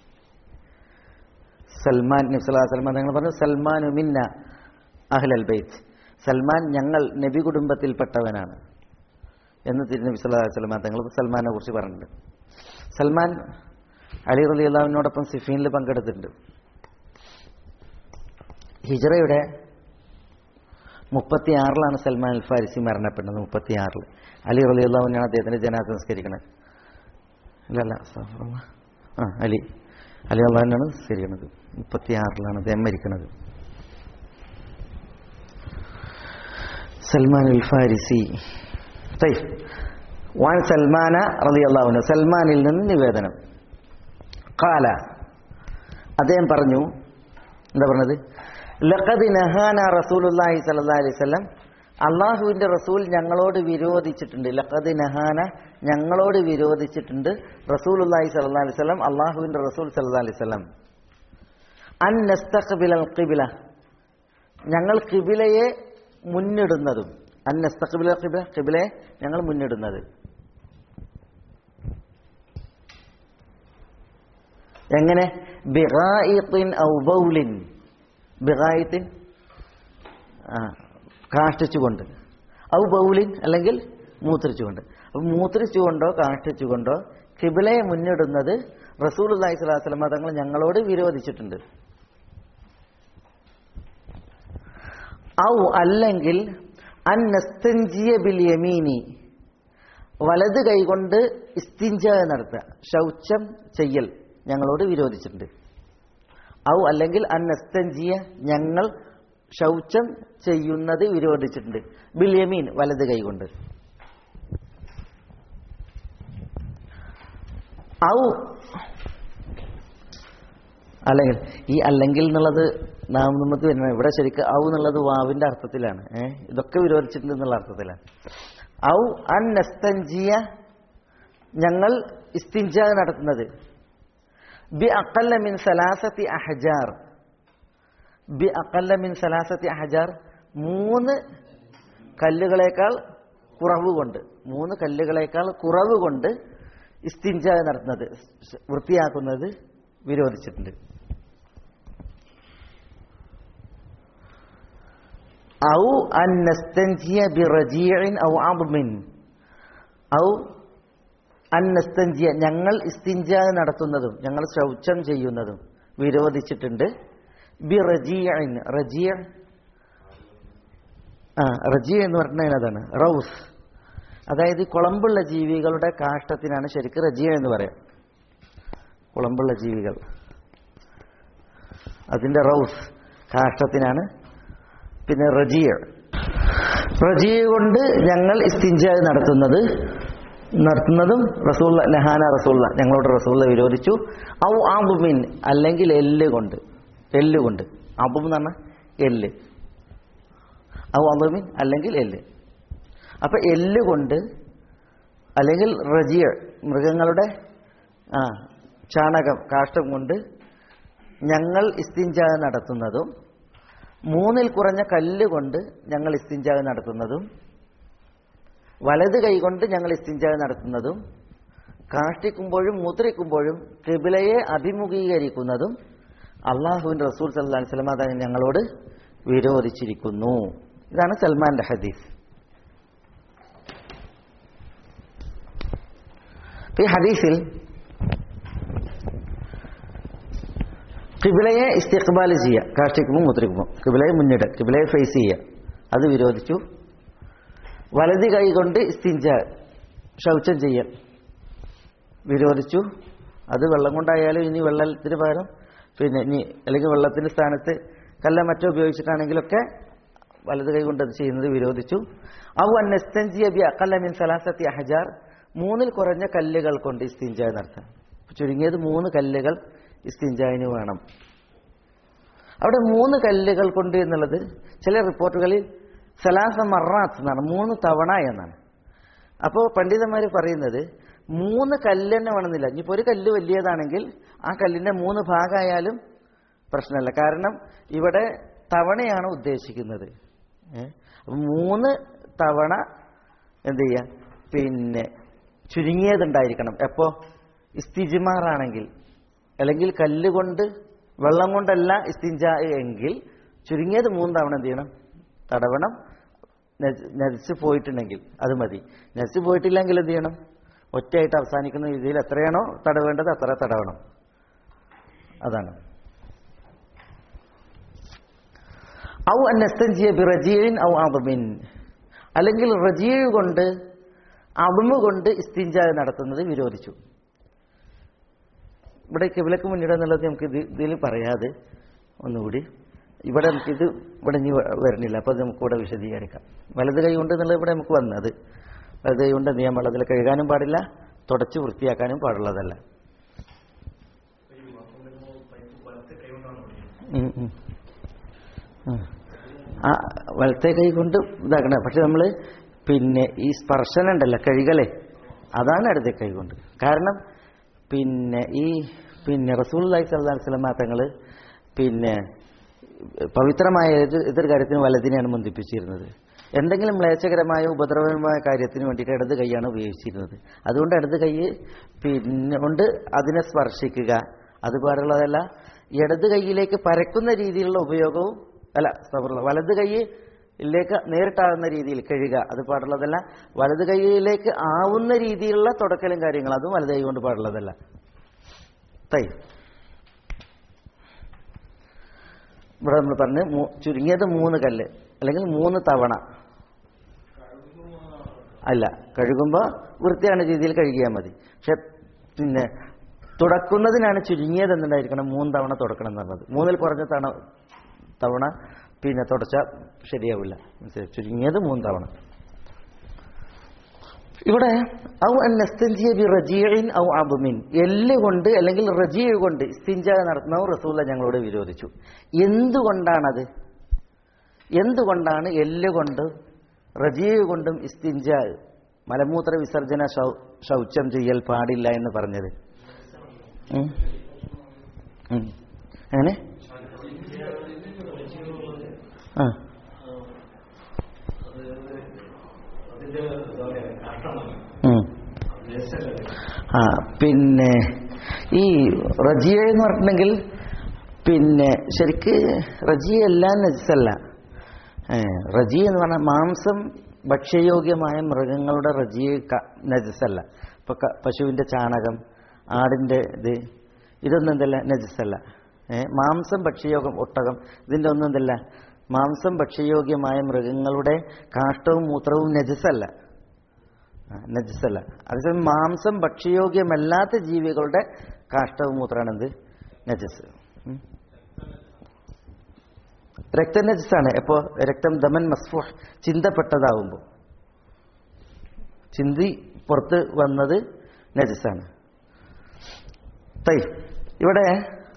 സൽമാൻ നബ്സലാ സൽമാൻ തങ്ങൾ പറഞ്ഞു സൽമാനു മിന്ന അഹ്ലൽ ബൈത്ത് സൽമാൻ ഞങ്ങൾ നബി കുടുംബത്തിൽപ്പെട്ടവനാണ് എന്ന് തിരുനബി സല്ലല്ലാഹു അലൈഹി വസല്ലം തങ്ങൾ സൽമാനെ കുറിച്ച് പറഞ്ഞിട്ടുണ്ട് സൽമാൻ അലി റലി അള്ളാഹുവിനോടൊപ്പം സിഫീനിൽ പങ്കെടുത്തിട്ടുണ്ട് ഹിജറയുടെ മുപ്പത്തിയാറിലാണ് സൽമാൻ അൽ ഫാരിസി മരണപ്പെടുന്നത് മുപ്പത്തിയാറിൽ അലി റലി അള്ളാഹുവിനാണ് അദ്ദേഹത്തിന്റെ ജനാസ സംസ്കരിക്കുന്നത് അല്ലല്ല അസ്തഗ്ഫിറുല്ലാ. ആ അലി അലി അള്ളാഹിനാണ് സംസ്കരിക്കുന്നത് മുപ്പത്തിയാറിലാണ് അദ്ദേഹം മരിക്കുന്നത് സൽമാൻ അൽ ഫാരിസി طيب وعن سلمان رضي الله عنه സൽമാനിൽ നിന്ന് നിവേദനം قال അദ്ദേഹം പറഞ്ഞു എന്താ പറഞ്ഞത് ലഖദ് നഹാന റസൂലുള്ളാഹി സ്വല്ലല്ലാഹി അലൈഹി വസല്ലം അള്ളാഹുവിന്റെ റസൂൽ ഞങ്ങളോട് വിരോധിച്ചിട്ടുണ്ട് ലഖദ് നഹാന ഞങ്ങളോട് വിരോധിച്ചിട്ടുണ്ട് റസൂലുള്ളാഹി സ്വല്ലല്ലാഹി അലൈഹി വസല്ലം അള്ളാഹുവിന്റെ റസൂൽ സ്വല്ലല്ലാഹി അലൈഹി വസല്ലം അൻ നസ്തഖ്ബിലൽ ഖിബ്ല ഞങ്ങൾ ഖിബിലയെ മുന്നിടുന്നതും അൻ നസ്തഖ്ബില ഖിബ്ല ഖിബിലയെ ഞങ്ങൾ മുന്നിടുന്നത് എങ്ങനെ ബിഗായിത്തിൻ ഔ ബൗലിൻ ബിഗായിത്തിൻ ആ കാഷ്ടിച്ചുകൊണ്ട് ഔ ബൗലിൻ അല്ലെങ്കിൽ മൂത്രിച്ചുകൊണ്ട് അപ്പം മൂത്രിച്ചുകൊണ്ടോ കാഷ്ടിച്ചുകൊണ്ടോ കിബിലയെ മുന്നിടുന്നത് റസൂൽ അള്ളാഹി സ്വലാഹു വസ്ലമ തങ്ങൾ ഞങ്ങളോട് വിരോധിച്ചിട്ടുണ്ട് ഔ അല്ലെങ്കിൽ അൻ നസ്തഞ്ചിയ ബിൽ യമീനി വലത് കൈകൊണ്ട് ഇസ്തിഞ്ച നടത്തുക ശൗചം ചെയ്യൽ ഞങ്ങളോട് വിരോധിച്ചിട്ടുണ്ട് ഔ അല്ലെങ്കിൽ അൻ നസ്തഞ്ചിയ ഞങ്ങൾ ശൗചം ചെയ്യുന്നത് വിരോധിച്ചിട്ടുണ്ട് ബിൽ യമീൻ വലത് കൈകൊണ്ട് ഔ അല്ലെങ്കിൽ ഈ അല്ലെങ്കിൽ എന്നുള്ളത് നാമനമ്പത്ത് വരുന്നത് ഇവിടെ ശരിക്കും ഔ എന്നുള്ളത് വാവിന്റെ അർത്ഥത്തിലാണ് ഏഹ് ഇതൊക്കെ വിരോധിച്ചിട്ടുണ്ട് എന്നുള്ള അർത്ഥത്തിലാണ് ഔ അൻ നസ്തഞ്ചിയ ഞങ്ങൾ ഇസ്തിഞ്ച നടത്തുന്നത് ബി അക്കല്ല മിൻ സലാസത്തി അഹജാർ ബി അക്കല്ല മിൻ സലാസത്തി അഹജാർ മൂന്ന് കല്ലുകളേക്കാൾ കുറവ് കൊണ്ട് മൂന്ന് കല്ലുകളേക്കാൾ കുറവ് കൊണ്ട് ഇസ്തിഞ്ച നടത്തുന്നത് വൃത്തിയാക്കുന്നത് വിരോധിച്ചിട്ടുണ്ട് ഔ അൻ നസ്തഞ്ചിയ ബിറജീഇൻ ഔ അദ്മിൻ ഔ അൻ നസ്തഞ്ചിയ ഞങ്ങൾ ഇസ്തിഞ്ച നടത്തുന്നതും ഞങ്ങൾ ശൗചം ചെയ്യുന്നതും വിരോധിച്ചിട്ടുണ്ട് ബി റജീഇൻ റജീ ആ റജീ എന്ന് പറഞ്ഞാൽ അതാണ് റൗസ് അതായത് കുളമ്പുള്ള ജീവികളുടെ കാഷ്ടത്തിനാണ് ശരിക്കും റജീ എന്ന് പറയാം കുളമ്പുള്ള ജീവികൾ അതിന്റെ റൗസ് കാഷ്ടത്തിനാണ് പിന്നെ റജിയ റജിയ കൊണ്ട് ഞങ്ങൾ ഇസ്തിഞ്ച നടത്തുന്നത് നടത്തുന്നതും റസൂള്ള നഹാന റസൂള്ള ഞങ്ങളോട് റസൂള്ള വിരോധിച്ചു ഔ ആബുമിൻ അല്ലെങ്കിൽ എല്ല് കൊണ്ട് എല്ല് കൊണ്ട് അബും എന്ന് പറഞ്ഞാൽ എല്ല് ഔ ആബുമിൻ അല്ലെങ്കിൽ എല്ല് അപ്പൊ എല്ല് കൊണ്ട് അല്ലെങ്കിൽ റജിയ മൃഗങ്ങളുടെ ആ ചാണകം കാഷ്ടം കൊണ്ട് ഞങ്ങൾ ഇസ്തിഞ്ച നടത്തുന്നതും മൂന്നിൽ കുറഞ്ഞ കല്ല് കൊണ്ട് ഞങ്ങൾ ഇസ്തിഞ്ചാവ് നടത്തുന്നതും വലത് കൈകൊണ്ട് ഞങ്ങൾ ഇസ്തിഞ്ചാവ് നടത്തുന്നതും കാഷ്ടിക്കുമ്പോഴും മുദ്രിക്കുമ്പോഴും കിബിലയെ അഭിമുഖീകരിക്കുന്നതും അള്ളാഹുവിന്റെ റസൂൽ സല്ലാ സ്വലമ തന്നെ ഞങ്ങളോട് വിരോധിച്ചിരിക്കുന്നു ഇതാണ് സൽമാന്റെ ഹദീസ് ഈ ഹദീസിൽ കിബിലയെ ഇസ്തിഖ്ബാൽ ചെയ്യുക കാഷ്ടിക്കുമ്പോൾ മുദ്രിക്കുമ്പോൾ കിബിലയെ മുന്നിടുക കിബിലയെ ഫേസ് ചെയ്യുക അത് വിരോധിച്ചു വലതി കൈ കൊണ്ട് ഇസ്തിഞ്ച ശൗചം ചെയ്യൽ വിരോധിച്ചു അത് വെള്ളം കൊണ്ടായാലും ഇനി വെള്ളത്തിന് പകരം പിന്നെ ഇനി അല്ലെങ്കിൽ വെള്ളത്തിന്റെ സ്ഥാനത്ത് കല്ല മറ്റോ ഉപയോഗിച്ചിട്ടാണെങ്കിലൊക്കെ വലത് കൈ കൊണ്ട് അത് ചെയ്യുന്നത് വിരോധിച്ചു ഔ അന്നസ്തഞ്ചിയ ബി അക്കല്ല മിൻ സലാസത്തി അഹജാർ മൂന്നിൽ കുറഞ്ഞ കല്ലുകൾ കൊണ്ട് ഇസ്തിഞ്ച നടത്താം ചുരുങ്ങിയത് മൂന്ന് കല്ലുകൾ ഇസ്തിഞ്ചായിന് വേണം അവിടെ മൂന്ന് കല്ലുകൾ കൊണ്ട് എന്നുള്ളത് ചില റിപ്പോർട്ടുകളിൽ സലാസ മറാത്ത് എന്നാണ് മൂന്ന് തവണ എന്നാണ് അപ്പോൾ പണ്ഡിതന്മാർ പറയുന്നത് മൂന്ന് കല്ല് തന്നെ വേണമെന്നില്ല ഇനിയിപ്പോൾ ഒരു കല്ല് വലിയതാണെങ്കിൽ ആ കല്ലിന്റെ മൂന്ന് ഭാഗമായാലും പ്രശ്നമല്ല കാരണം ഇവിടെ തവണയാണ് ഉദ്ദേശിക്കുന്നത് ഏ? അപ്പൊ മൂന്ന് തവണ എന്ത് ചെയ്യുക പിന്നെ ചുരുങ്ങിയതുണ്ടായിരിക്കണം എപ്പോ ഇസ്തിജിമാറാണെങ്കിൽ അല്ലെങ്കിൽ കല്ലുകൊണ്ട് വെള്ളം കൊണ്ടല്ല ഇസ്തിഞ്ച എങ്കിൽ ചുരുങ്ങിയത് മൂന്ന് തവണ എന്ത് ചെയ്യണം തടവണം നജ- നജസ് പോയിട്ടുണ്ടെങ്കിൽ അത് മതി നജസ് പോയിട്ടില്ലെങ്കിൽ എന്ത് ചെയ്യണം ഒറ്റയായിട്ട് അവസാനിക്കുന്ന രീതിയിൽ എത്രയാണോ തടവേണ്ടത് അത്ര തടവണം അതാണ് ഔ അന്നസ്തഞ്ചിയ ബിറജീൻ ഔ അദമിൻ അല്ലെങ്കിൽ റജീ കൊണ്ട് അദമ് കൊണ്ട് ഇസ്തിഞ്ച നടത്തുന്നത് വിരോധിച്ചു ഇവിടെ കിബിലക്ക് മുന്നിടുക എന്നുള്ളത് നമുക്ക് ഇത് ഇതിൽ പറയാതെ ഒന്നുകൂടി ഇവിടെ നമുക്കിത് ഇവിടെ ഇനി വ- വരുന്നില്ല അപ്പോൾ നമുക്ക് ഇവിടെ വിശദീകരിക്കാം വലത് കൈ കൊണ്ട് എന്നുള്ളത് ഇവിടെ നമുക്ക് വന്നത് വലത് കൈ കൊണ്ട് നിയമം വെള്ളത്തിൽ കഴുകാനും പാടില്ല തുടച്ച് വൃത്തിയാക്കാനും പാടുള്ളതല്ല ഉം, ഉം. ഉം. ആ വലത്തെ കൈ കൊണ്ട് ഇതാക്കണ പക്ഷെ നമ്മൾ പിന്നെ ഈ സ്പർശനം ഉണ്ടല്ലോ കഴുകലേ അതാണ് ഇടത്തെ കൈ കൊണ്ട് കാരണം പിന്നെ ഈ പിന്നെ റസൂൽ അലൈഹി സ്വലാഹു വസ്ലമ തങ്ങൾ പിന്നെ പവിത്രമായ ഏത് ഏതൊരു കാര്യത്തിനും വലതിനെയാണ് മുന്തിപ്പിച്ചിരുന്നത് എന്തെങ്കിലും മ്ലേച്ഛകരമായ ഉപദ്രവമായ കാര്യത്തിന് വേണ്ടിയിട്ട് ഇടത് കൈയാണ് ഉപയോഗിച്ചിരുന്നത് അതുകൊണ്ട് ഇടത് കൈ പിന്നെ കൊണ്ട് അതിനെ സ്പർശിക്കുക അത് പാടുള്ളതല്ല ഇടത് കൈയിലേക്ക് പരക്കുന്ന രീതിയിലുള്ള ഉപയോഗവും അല്ല സബറുള്ള വലത് കൈയിലേക്ക് നേരിട്ടാകുന്ന രീതിയിൽ കഴുകുക അത് പാടുള്ളതല്ല വലത് കൈയിലേക്ക് ആവുന്ന രീതിയിലുള്ള തുടക്കലും കാര്യങ്ങൾ അതും വലത് കൈ കൊണ്ട് പാടുള്ളതല്ല തൈ ഇവിടെ നമ്മൾ പറഞ്ഞ് മൂ- ചുരുങ്ങിയത് മൂന്ന് കല്ല് അല്ലെങ്കിൽ മൂന്ന് തവണ അല്ല കഴുകുമ്പോൾ വൃത്തിயான രീതിയിൽ കഴുകിയാൽ മതി പക്ഷെ പിന്നെ തുടക്കുന്നതിനാണ് ചുരുങ്ങിയത് എന്തുണ്ടായിരിക്കണം മൂന്ന് തവണ തുടക്കണം എന്നുള്ളത് മൂന്നിൽ കുറഞ്ഞ തവണ തവണ പിന്നെ തുടച്ചാൽ ശരിയാവില്ല മനസ്സിലായോ? ചുരുങ്ങിയത് മൂന്ന് തവണ ഇവിടെ ഔ അന്നസ്തഞ്ചിയ ബി റജീഇൻ ഔ അബുമിൻ എല്ല് കൊണ്ട് അല്ലെങ്കിൽ റജീ കൊണ്ട് ഇസ്തിഞ്ച നടത്തുന്നവർ റസൂല ഞങ്ങളോട് വിരോധിച്ചു എന്തുകൊണ്ടാണത് എന്തുകൊണ്ടാണ് എല്ല് കൊണ്ട് റജീ കൊണ്ടും ഇസ്തിഞ്ച മലമൂത്ര വിസർജന ശൗ- ശൗചം ചെയ്യൽ പാടില്ല എന്ന് പറഞ്ഞത് ഉം. ഉം. എങ്ങനെ ആ ഉം. ആ പിന്നെ ഈ റജിയ എന്ന് പറഞ്ഞിട്ടുണ്ടെങ്കിൽ പിന്നെ ശരിക്ക് റജിയ എല്ലാം നജസല്ല ഏ, റജി എന്ന് പറഞ്ഞാൽ മാംസം ഭക്ഷ്യയോഗ്യമായ മൃഗങ്ങളുടെ റജിയ ക- നജസല്ല ഇപ്പൊ ക- പശുവിന്റെ ചാണകം ആടിന്റെ ഇത് ഇതൊന്നും എന്തല്ല നജസല്ല ഏ, മാംസം ഭക്ഷ്യയോഗം ഒട്ടകം ഇതിന്റെ ഒന്നും എന്തല്ല മാംസം ഭക്ഷ്യയോഗ്യമായ മൃഗങ്ങളുടെ കാഷ്ടവും മൂത്രവും നജസല്ല ആ, നജസല്ല അതേസമയം മാംസം ഭക്ഷ്യയോഗ്യമല്ലാത്ത ജീവികളുടെ കാഷ്ടവും മൂത്രമാണ് എന്ത് നജസ് ഉം. രക്തം നജസാണ് എപ്പോ രക്തം ദമൻ മസ്ഫൂഹ് ചിന്തപ്പെട്ടതാവുമ്പോൾ ചിന്തി പുറത്ത് വന്നത് നജസാണ് തൈ ഇവിടെ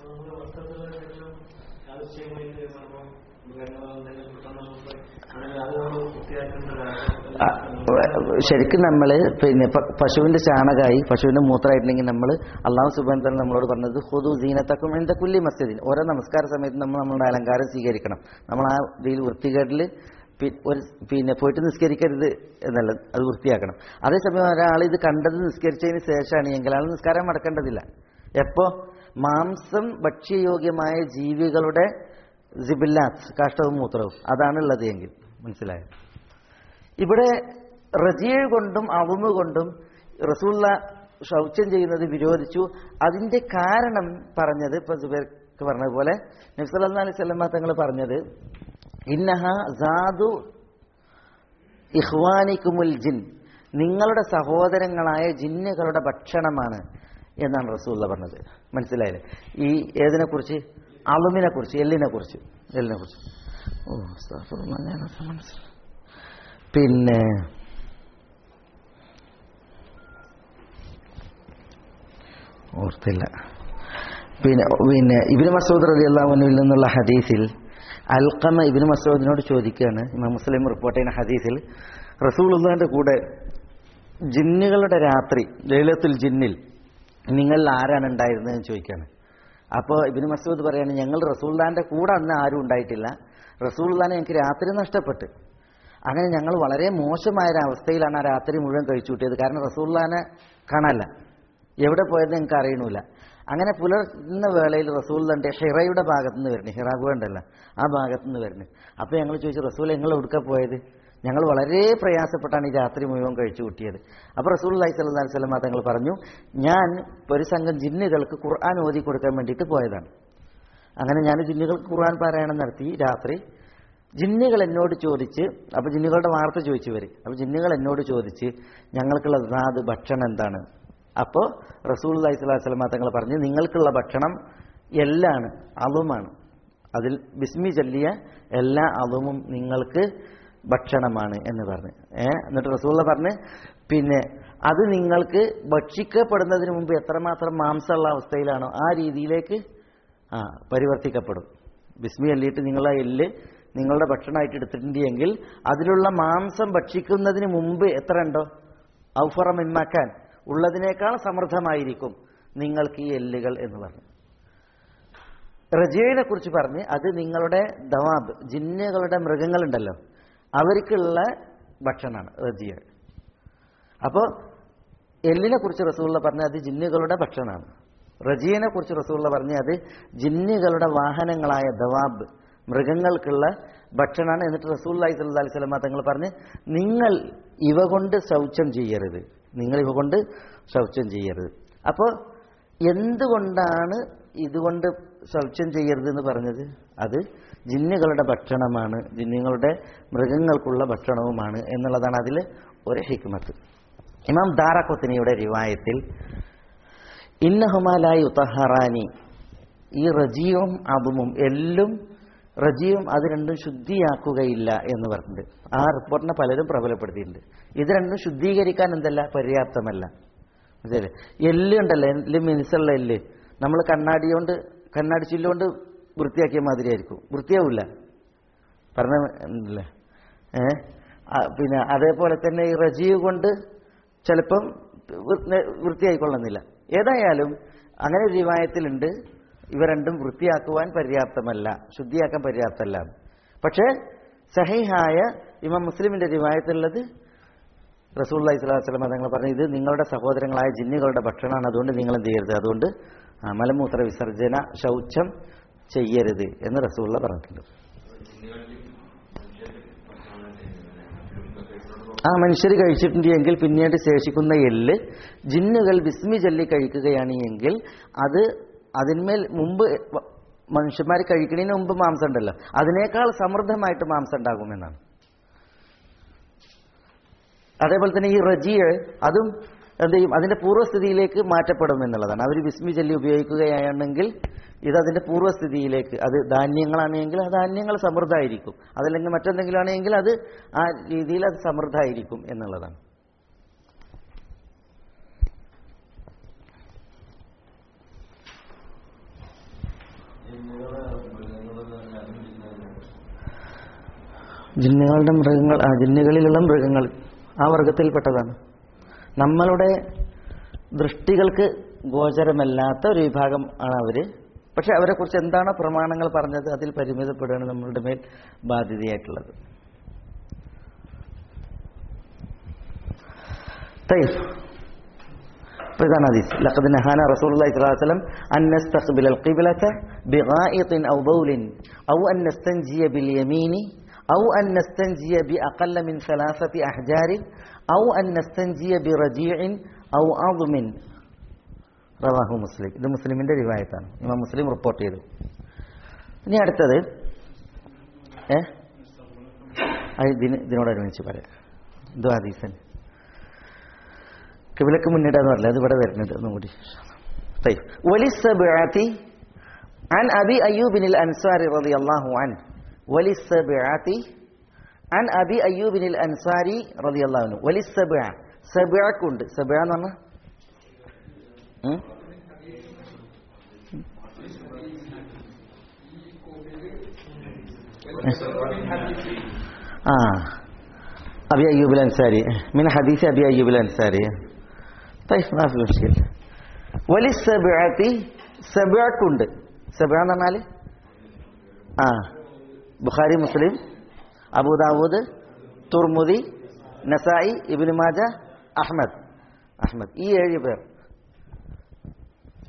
ആ, ശരിക്കും നമ്മൾ പിന്നെ പ- പശുവിന്റെ ചാണകമായി പശുവിന്റെ മൂത്രമായിട്ടുണ്ടെങ്കിൽ നമ്മൾ അള്ളാഹു സുബാൻ തന്നെ നമ്മളോട് പറഞ്ഞത് ഹുദു സീനത്തക്കും എന്താ കുല്ലി മസ്ജിദിൻ ഓരോ നമസ്കാര സമയത്ത് നമ്മൾ നമ്മളുടെ അലങ്കാരം സ്വീകരിക്കണം നമ്മൾ ആ ഇതിൽ വൃത്തികേട്ടിൽ പി- ഒരു പിന്നെ പോയിട്ട് നിസ്കരിക്കരുത് എന്നല്ല അത് വൃത്തിയാക്കണം അതേസമയം ഒരാൾ ഇത് കണ്ടത് നിസ്കരിച്ചതിന് ശേഷമാണ് എങ്കിൽ ആൾ നിസ്കാരം മടക്കേണ്ടതില്ല എപ്പോ മാംസം ഭക്ഷ്യയോഗ്യമായ ജീവികളുടെ സിബില്ലാത്ത് കാഷ്ടവും മൂത്രവും അതാണുള്ളത് എങ്കിൽ മനസ്സിലായോ ഇവിടെ റജിയ കൊണ്ടും അവമ കൊണ്ടും റസൂള്ള ശൗചം ചെയ്യുന്നത് വിരോധിച്ചു അതിന്റെ കാരണം പറഞ്ഞത് ഇപ്പൊ സുബേർക്ക് പറഞ്ഞതുപോലെ നബ്സല്ലാ അലൈഹി സ്വലമ തങ്ങൾ പറഞ്ഞത് ഇന്നഹ സാധു ഇഹ്വാനിക്കുമുൽ ജിൻ നിങ്ങളുടെ സഹോദരങ്ങളായ ജിന്നുകളുടെ ഭക്ഷണമാണ് എന്നാണ് റസൂള്ള പറഞ്ഞത് മനസ്സിലായില്ലേ ഈ ഏതിനെ കുറിച്ച് അളുമിനെ കുറിച്ച് എല്ലിനെ കുറിച്ച് എല്ലിനെ കുറിച്ച് ഓ അസ്തഗ്ഫിറുല്ലാഹ്, ഞാനത് മനസ്സിലായി പിന്നെ ഓർത്തില്ല പിന്നെ പിന്നെ ഇബിന് മസൂദ് റലി അള്ളാഹുവിൽ നിന്നുള്ള ഹദീസിൽ അൽഖമ ഇബിന് മസൂദിനോട് ചോദിക്കുകയാണ് ഇമാം മുസ്ലിം റിപ്പോർട്ട് ചെയ്യുന്ന ഹദീസിൽ റസൂലുള്ളാന്റെ കൂടെ ജിന്നുകളുടെ രാത്രി ലൈലത്തുൽ ജിന്നിൽ നിങ്ങളിൽ ആരാണ് ഉണ്ടായിരുന്നതെന്ന് ചോദിക്കുകയാണ് അപ്പോൾ ഇബിന് മസൂദ് പറയാണ് ഞങ്ങൾ റസൂൽദാന്റെ കൂടെ അന്ന് ആരും ഉണ്ടായിട്ടില്ല റസൂൽദാനെ ഞങ്ങൾക്ക് രാത്രി നഷ്ടപ്പെട്ട് അങ്ങനെ ഞങ്ങൾ വളരെ മോശമായ ഒരു അവസ്ഥയിലാണ് ആ രാത്രി മുഴുവൻ കഴിച്ചു കൂട്ടിയത് കാരണം റസൂള്ളാനെ കാണാനല്ല എവിടെ പോയത് നിങ്ങൾക്ക് അറിയണില്ല അങ്ങനെ പുലർന്ന വേളയിൽ റസൂൽ തന്റെ ഹിറയുടെ ഭാഗത്തു നിന്ന് വരുന്നത് ഹിറ ഉണ്ടല്ലോ ആ ഭാഗത്തു നിന്ന് വരുന്നത് അപ്പൊ ഞങ്ങൾ ചോദിച്ചു റസൂൽ നിങ്ങൾ എവിടുക്ക പോയത് ഞങ്ങൾ വളരെ പ്രയാസപ്പെട്ടാണ് ഈ രാത്രി മുഴുവൻ കഴിച്ചു കൂട്ടിയത് അപ്പൊ റസൂൽ അലൈഹി സ്വല്ലല്ലാഹു അലൈഹി വസല്ലം തങ്ങൾ പറഞ്ഞു ഞാൻ ഒരു സംഘം ജിന്നുകൾക്ക് ഖുർആൻ ഓതി കൊടുക്കാൻ വേണ്ടിയിട്ട് പോയതാണ് അങ്ങനെ ഞാൻ ജിന്നുകൾക്ക് ഖുർആൻ പാരായണം നടത്തി രാത്രി ജിന്നുകൾ എന്നോട് ചോദിച്ച് അപ്പൊ ജിന്നുകളുടെ വാർത്ത ചോദിച്ചു വരും അപ്പൊ ജിന്നുകൾ എന്നോട് ചോദിച്ച് ഞങ്ങൾക്കുള്ള നാത് ഭക്ഷണം എന്താണ് അപ്പോൾ റസൂൽ അലൈഹി സ്വലാഹു വസ്ലമ തങ്ങൾ പറഞ്ഞു നിങ്ങൾക്കുള്ള ഭക്ഷണം എല്ലാണ് അളുമാണ് അതിൽ ബിസ്മി ചൊല്ലിയ എല്ലാ അളുമും നിങ്ങൾക്ക് ഭക്ഷണമാണ് എന്ന് പറഞ്ഞു ഏ എന്നിട്ട് റസൂള്ള പറഞ്ഞ് പിന്നെ അത് നിങ്ങൾക്ക് ഭക്ഷിക്കപ്പെടുന്നതിന് മുമ്പ് എത്രമാത്രം മാംസമുള്ള അവസ്ഥയിലാണോ ആ രീതിയിലേക്ക് ആ പരിവർത്തിക്കപ്പെടും ബിസ്മി അല്ലിയിട്ട് നിങ്ങളെ എല്ല് നിങ്ങളുടെ ഭക്ഷണമായിട്ട് എടുത്തിട്ടുണ്ടെങ്കിൽ അതിലുള്ള മാംസം ഭക്ഷിക്കുന്നതിന് മുമ്പ് എത്ര ഉണ്ടോ ഔഫറ മിന്മാക്കാൻ ഉള്ളതിനേക്കാൾ സമൃദ്ധമായിരിക്കും നിങ്ങൾക്ക് ഈ എല്ലുകൾ എന്ന് പറഞ്ഞു റജിയനെ കുറിച്ച് പറഞ്ഞ് അത് നിങ്ങളുടെ ദവാബ് ജിന്നുകളുടെ മൃഗങ്ങളുണ്ടല്ലോ അവർക്കുള്ള ഭക്ഷണമാണ് റജിയ അപ്പോൾ എല്ലിനെ കുറിച്ച് റസൂള്ള പറഞ്ഞ അത് ജിന്നുകളുടെ ഭക്ഷണമാണ് റജിയനെ കുറിച്ച് റസൂള്ള പറഞ്ഞ അത് ജിന്നുകളുടെ വാഹനങ്ങളായ ദവാബ് മൃഗങ്ങൾക്കുള്ള ഭക്ഷണമാണ് എന്നിട്ട് റസൂല്ലായി സല്ലാ അലൈഹി സ്വലമ തങ്ങൾ പറഞ്ഞ് നിങ്ങൾ ഇവ കൊണ്ട് ശൗചം ചെയ്യരുത് നിങ്ങൾ ഇവ കൊണ്ട് ശൗചം ചെയ്യരുത് അപ്പോൾ എന്തുകൊണ്ടാണ് ഇതുകൊണ്ട് ശൗചം ചെയ്യരുത് എന്ന് പറഞ്ഞത് അത് ജിന്നുകളുടെ ഭക്ഷണമാണ് ജിന്നുകളുടെ മൃഗങ്ങൾക്കുള്ള ഭക്ഷണവുമാണ് എന്നുള്ളതാണ് അതിൽ ഒരു ഹിക്മത്ത് ഇമാം ദാറഖുത്തിനിയുടെ റിവായത്തിൽ ഇന്നഹുമാലായി ഉത്തഹറാനി ഈ റജിയും അതുമും എല്ലും റജിയും അത് രണ്ടും ശുദ്ധിയാക്കുകയില്ല എന്ന് പറഞ്ഞിട്ടുണ്ട് ആ റിപ്പോർട്ടിനെ പലരും പ്രബലപ്പെടുത്തിയിട്ടുണ്ട് ഇത് രണ്ടും ശുദ്ധീകരിക്കാൻ എന്തല്ല പര്യാപ്തമല്ല മനസ്സിലെ എല്ല് ഉണ്ടല്ലോ എല്ല് മിനുസുള്ള എല്ല് നമ്മൾ കണ്ണാടി കൊണ്ട് കണ്ണാടി ചില്ലുകൊണ്ട് വൃത്തിയാക്കിയ മാതിരി ആയിരിക്കും വൃത്തിയാവില്ല പറഞ്ഞല്ലേ ഏ പിന്നെ അതേപോലെ തന്നെ ഈ റജീവ് കൊണ്ട് ചിലപ്പം വൃത്തിയായിക്കൊള്ളുന്നില്ല ഏതായാലും അങ്ങനെ ഒരു റിവായത്തിലുണ്ട് ഇവ രണ്ടും വൃത്തിയാക്കുവാൻ പര്യാപ്തമല്ല ശുദ്ധിയാക്കാൻ പര്യാപ്തമല്ല പക്ഷേ സഹിഹായ ഇമാം മുസ്ലിമിന്റെ റിവായത്തിലുള്ളത് റസൂൽ ഇസ്ലാസ്ലം തങ്ങൾ പറഞ്ഞു ഇത് നിങ്ങളുടെ സഹോദരങ്ങളായ ജിന്നുകളുടെ ഭക്ഷണമാണ് അതുകൊണ്ട് നിങ്ങൾ എന്ത് ചെയ്യരുത് അതുകൊണ്ട് ആ, മലമൂത്ര വിസർജന ശൗചം ചെയ്യരുത് എന്ന് റസൂള്ള പറഞ്ഞിട്ടുണ്ട് ആ മനുഷ്യർ കഴിച്ചിട്ടുണ്ട് എങ്കിൽ പിന്നീട് ശേഷിക്കുന്ന എല്ല് ജിന്നുകൾ വിസ്മി ചൊല്ലി കഴിക്കുകയാണ് എങ്കിൽ അത് അതിന്മേൽ മുമ്പ് വ- മനുഷ്യന്മാർ കഴിക്കുന്നതിന് മുമ്പ് മാംസം ഉണ്ടല്ലോ അതിനേക്കാൾ സമൃദ്ധമായിട്ട് മാംസം ഉണ്ടാകുമെന്നാണ് അതേപോലെ തന്നെ ഈ റജിയ അതും എന്ത് ചെയ്യും അതിന്റെ പൂർവ്വസ്ഥിതിയിലേക്ക് മാറ്റപ്പെടും എന്നുള്ളതാണ് അവർ വിസ്മി ചൊല്ലി ഉപയോഗിക്കുകയാണെങ്കിൽ ഇത് അതിന്റെ പൂർവ്വസ്ഥിതിയിലേക്ക് അത് ധാന്യങ്ങളാണെങ്കിൽ ആ ധാന്യങ്ങൾ സമൃദ്ധമായിരിക്കും അതല്ലെങ്കിൽ മറ്റെന്തെങ്കിലും ആണെങ്കിൽ അത് ആ രീതിയിൽ അത് സമൃദ്ധമായിരിക്കും എന്നുള്ളതാണ് ജിന്നുകളുടെ മൃഗങ്ങൾ ആ ജിന്നുകളിലുള്ള മൃഗങ്ങൾ ആ വർഗത്തിൽപ്പെട്ടതാണ് നമ്മളുടെ ദൃഷ്ടികൾക്ക് ഗോചരമല്ലാത്ത ഒരു വിഭാഗം ആണ് അവര് പക്ഷെ അവരെക്കുറിച്ച് എന്താണ് പ്രമാണങ്ങൾ പറഞ്ഞത് അതിൽ പരിമിതപ്പെടുകയാണ് നമ്മളുടെ മേൽ ബാധ്യതയായിട്ടുള്ളത് طيب فإذا حديث لقد نهانا رسول الله صلى الله عليه وسلم أن نستقبل القبلة بغائط أو بول أو أن نستنجي باليمين أو أن نستنجي بأقل من ثلاثة أحجار أو أن نستنجي برجيع أو عظم റവാഹു മുസ്ലിം ഇത് മുസ്ലിമിന്റെ റിവായത്താണ് ഇമാം മുസ്ലിം റിപ്പോർട്ട് ചെയ്തു ഇനി അടുത്തത് ഏ അത് ഇതിന് ഇതിനോടനുബന്ധിച്ച് പറയാം ഇത് ഹദീസൻ കിബിലക്ക് മുന്നിടാന്ന് പറഞ്ഞില്ല അത് ഇവിടെ വരുന്നുണ്ട് ഒന്നും കൂടി طيب وللسبعة عن أبي أيوب الأنصاري رضي الله عنه وللسبعة عن أبي أيوب الأنصاري رضي الله عنه وللسبعة سبعة كند سبعة എന്ന് പറഞ്ഞാൽ ഉം? ആ أبي أيوب الأنصاري من حديث أبي أيوب الأنصاري طيب ما في مشكلة وللسبعة سبعة كند سبعة എന്ന് പറഞ്ഞാൽ ആ Bukhari Muslim Abu Dawud Tirmidhi Nasai Ibn Majah Ahmad Ahmad ഈ ഏഴ് പേർ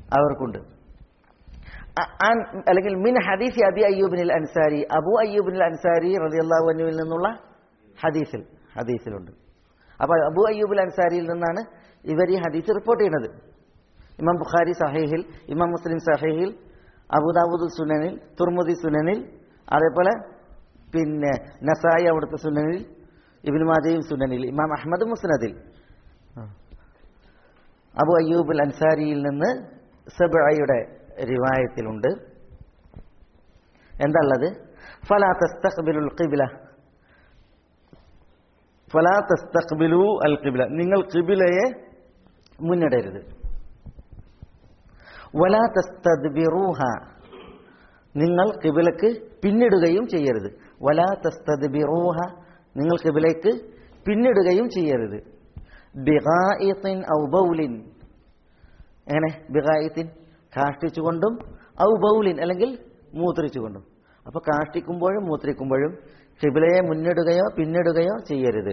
അവർക്കുണ്ട് അ- അൻ- അല്ലെങ്കിൽ മിൻ ഹദീസ് അബി അയ്യൂബിനിൽ അൻസാരി അബു അയ്യൂബിനിൽ അൻസാരി റളിയല്ലാഹു അൻഹുവിൽ നിന്നുള്ള ഹദീസിൽ ഹദീസിലുണ്ട് അപ്പൊ അബു അയ്യൂബുൽ അൻസാരിയിൽ നിന്നാണ് ഇവർ ഈ ഹദീസ് റിപ്പോർട്ട് ചെയ്യുന്നത് ഇമാം ബുഖാരി സഹീഹിൽ ഇമാം മുസ്ലിം സഹീഹിൽ അബുദാബുദ് സുനനിൽ തുർമുദി സുനനിൽ അതേപോലെ പിന്നെ നസായി അവിടുത്തെ സുനനിൽ ഇബിൻ മാജയും സുനനിൽ ഇമാം അഹമ്മദ് മുസ്നദിൽ ആ. അബു അയ്യൂബുൽ അൻസാരിയിൽ നിന്ന് സബയുടെ റിവായത്തിലുണ്ട് എന്താ ഉള്ളത് ഫലാ തസ്തഖ്ബിലുൽ ഖിബ്ല ഫലാ തസ്തഖ്ബിലു അൽ ഖിബ്ല നിങ്ങൾ ഖിബ്ലയെ മുന്നിടരുത് വലാ തസ്തദ്ബിറൂഹ നിങ്ങൾ ഖിബ്ലക്ക് പിന്നിടുകയും ചെയ്യരുത് വലാ തസ്തദ്ബിറൂഹ നിങ്ങൾ ഖിബ്ലയ്ക്ക് പിന്നിടുകയും ചെയ്യരുത് ബിഗായിത്തിൻ ഔ ബൗലിൻ എങ്ങനെ ബിഗായിത്തിൻ കാഷ്ടിച്ചുകൊണ്ടും ഔ ബൗലിൻ അല്ലെങ്കിൽ മൂത്രിച്ചുകൊണ്ടും അപ്പൊ കാഷ്ടിക്കുമ്പോഴും മൂത്രിക്കുമ്പോഴും ഖിബിലയെ മുന്നിടുകയോ പിന്നിടുകയോ ചെയ്യരുത്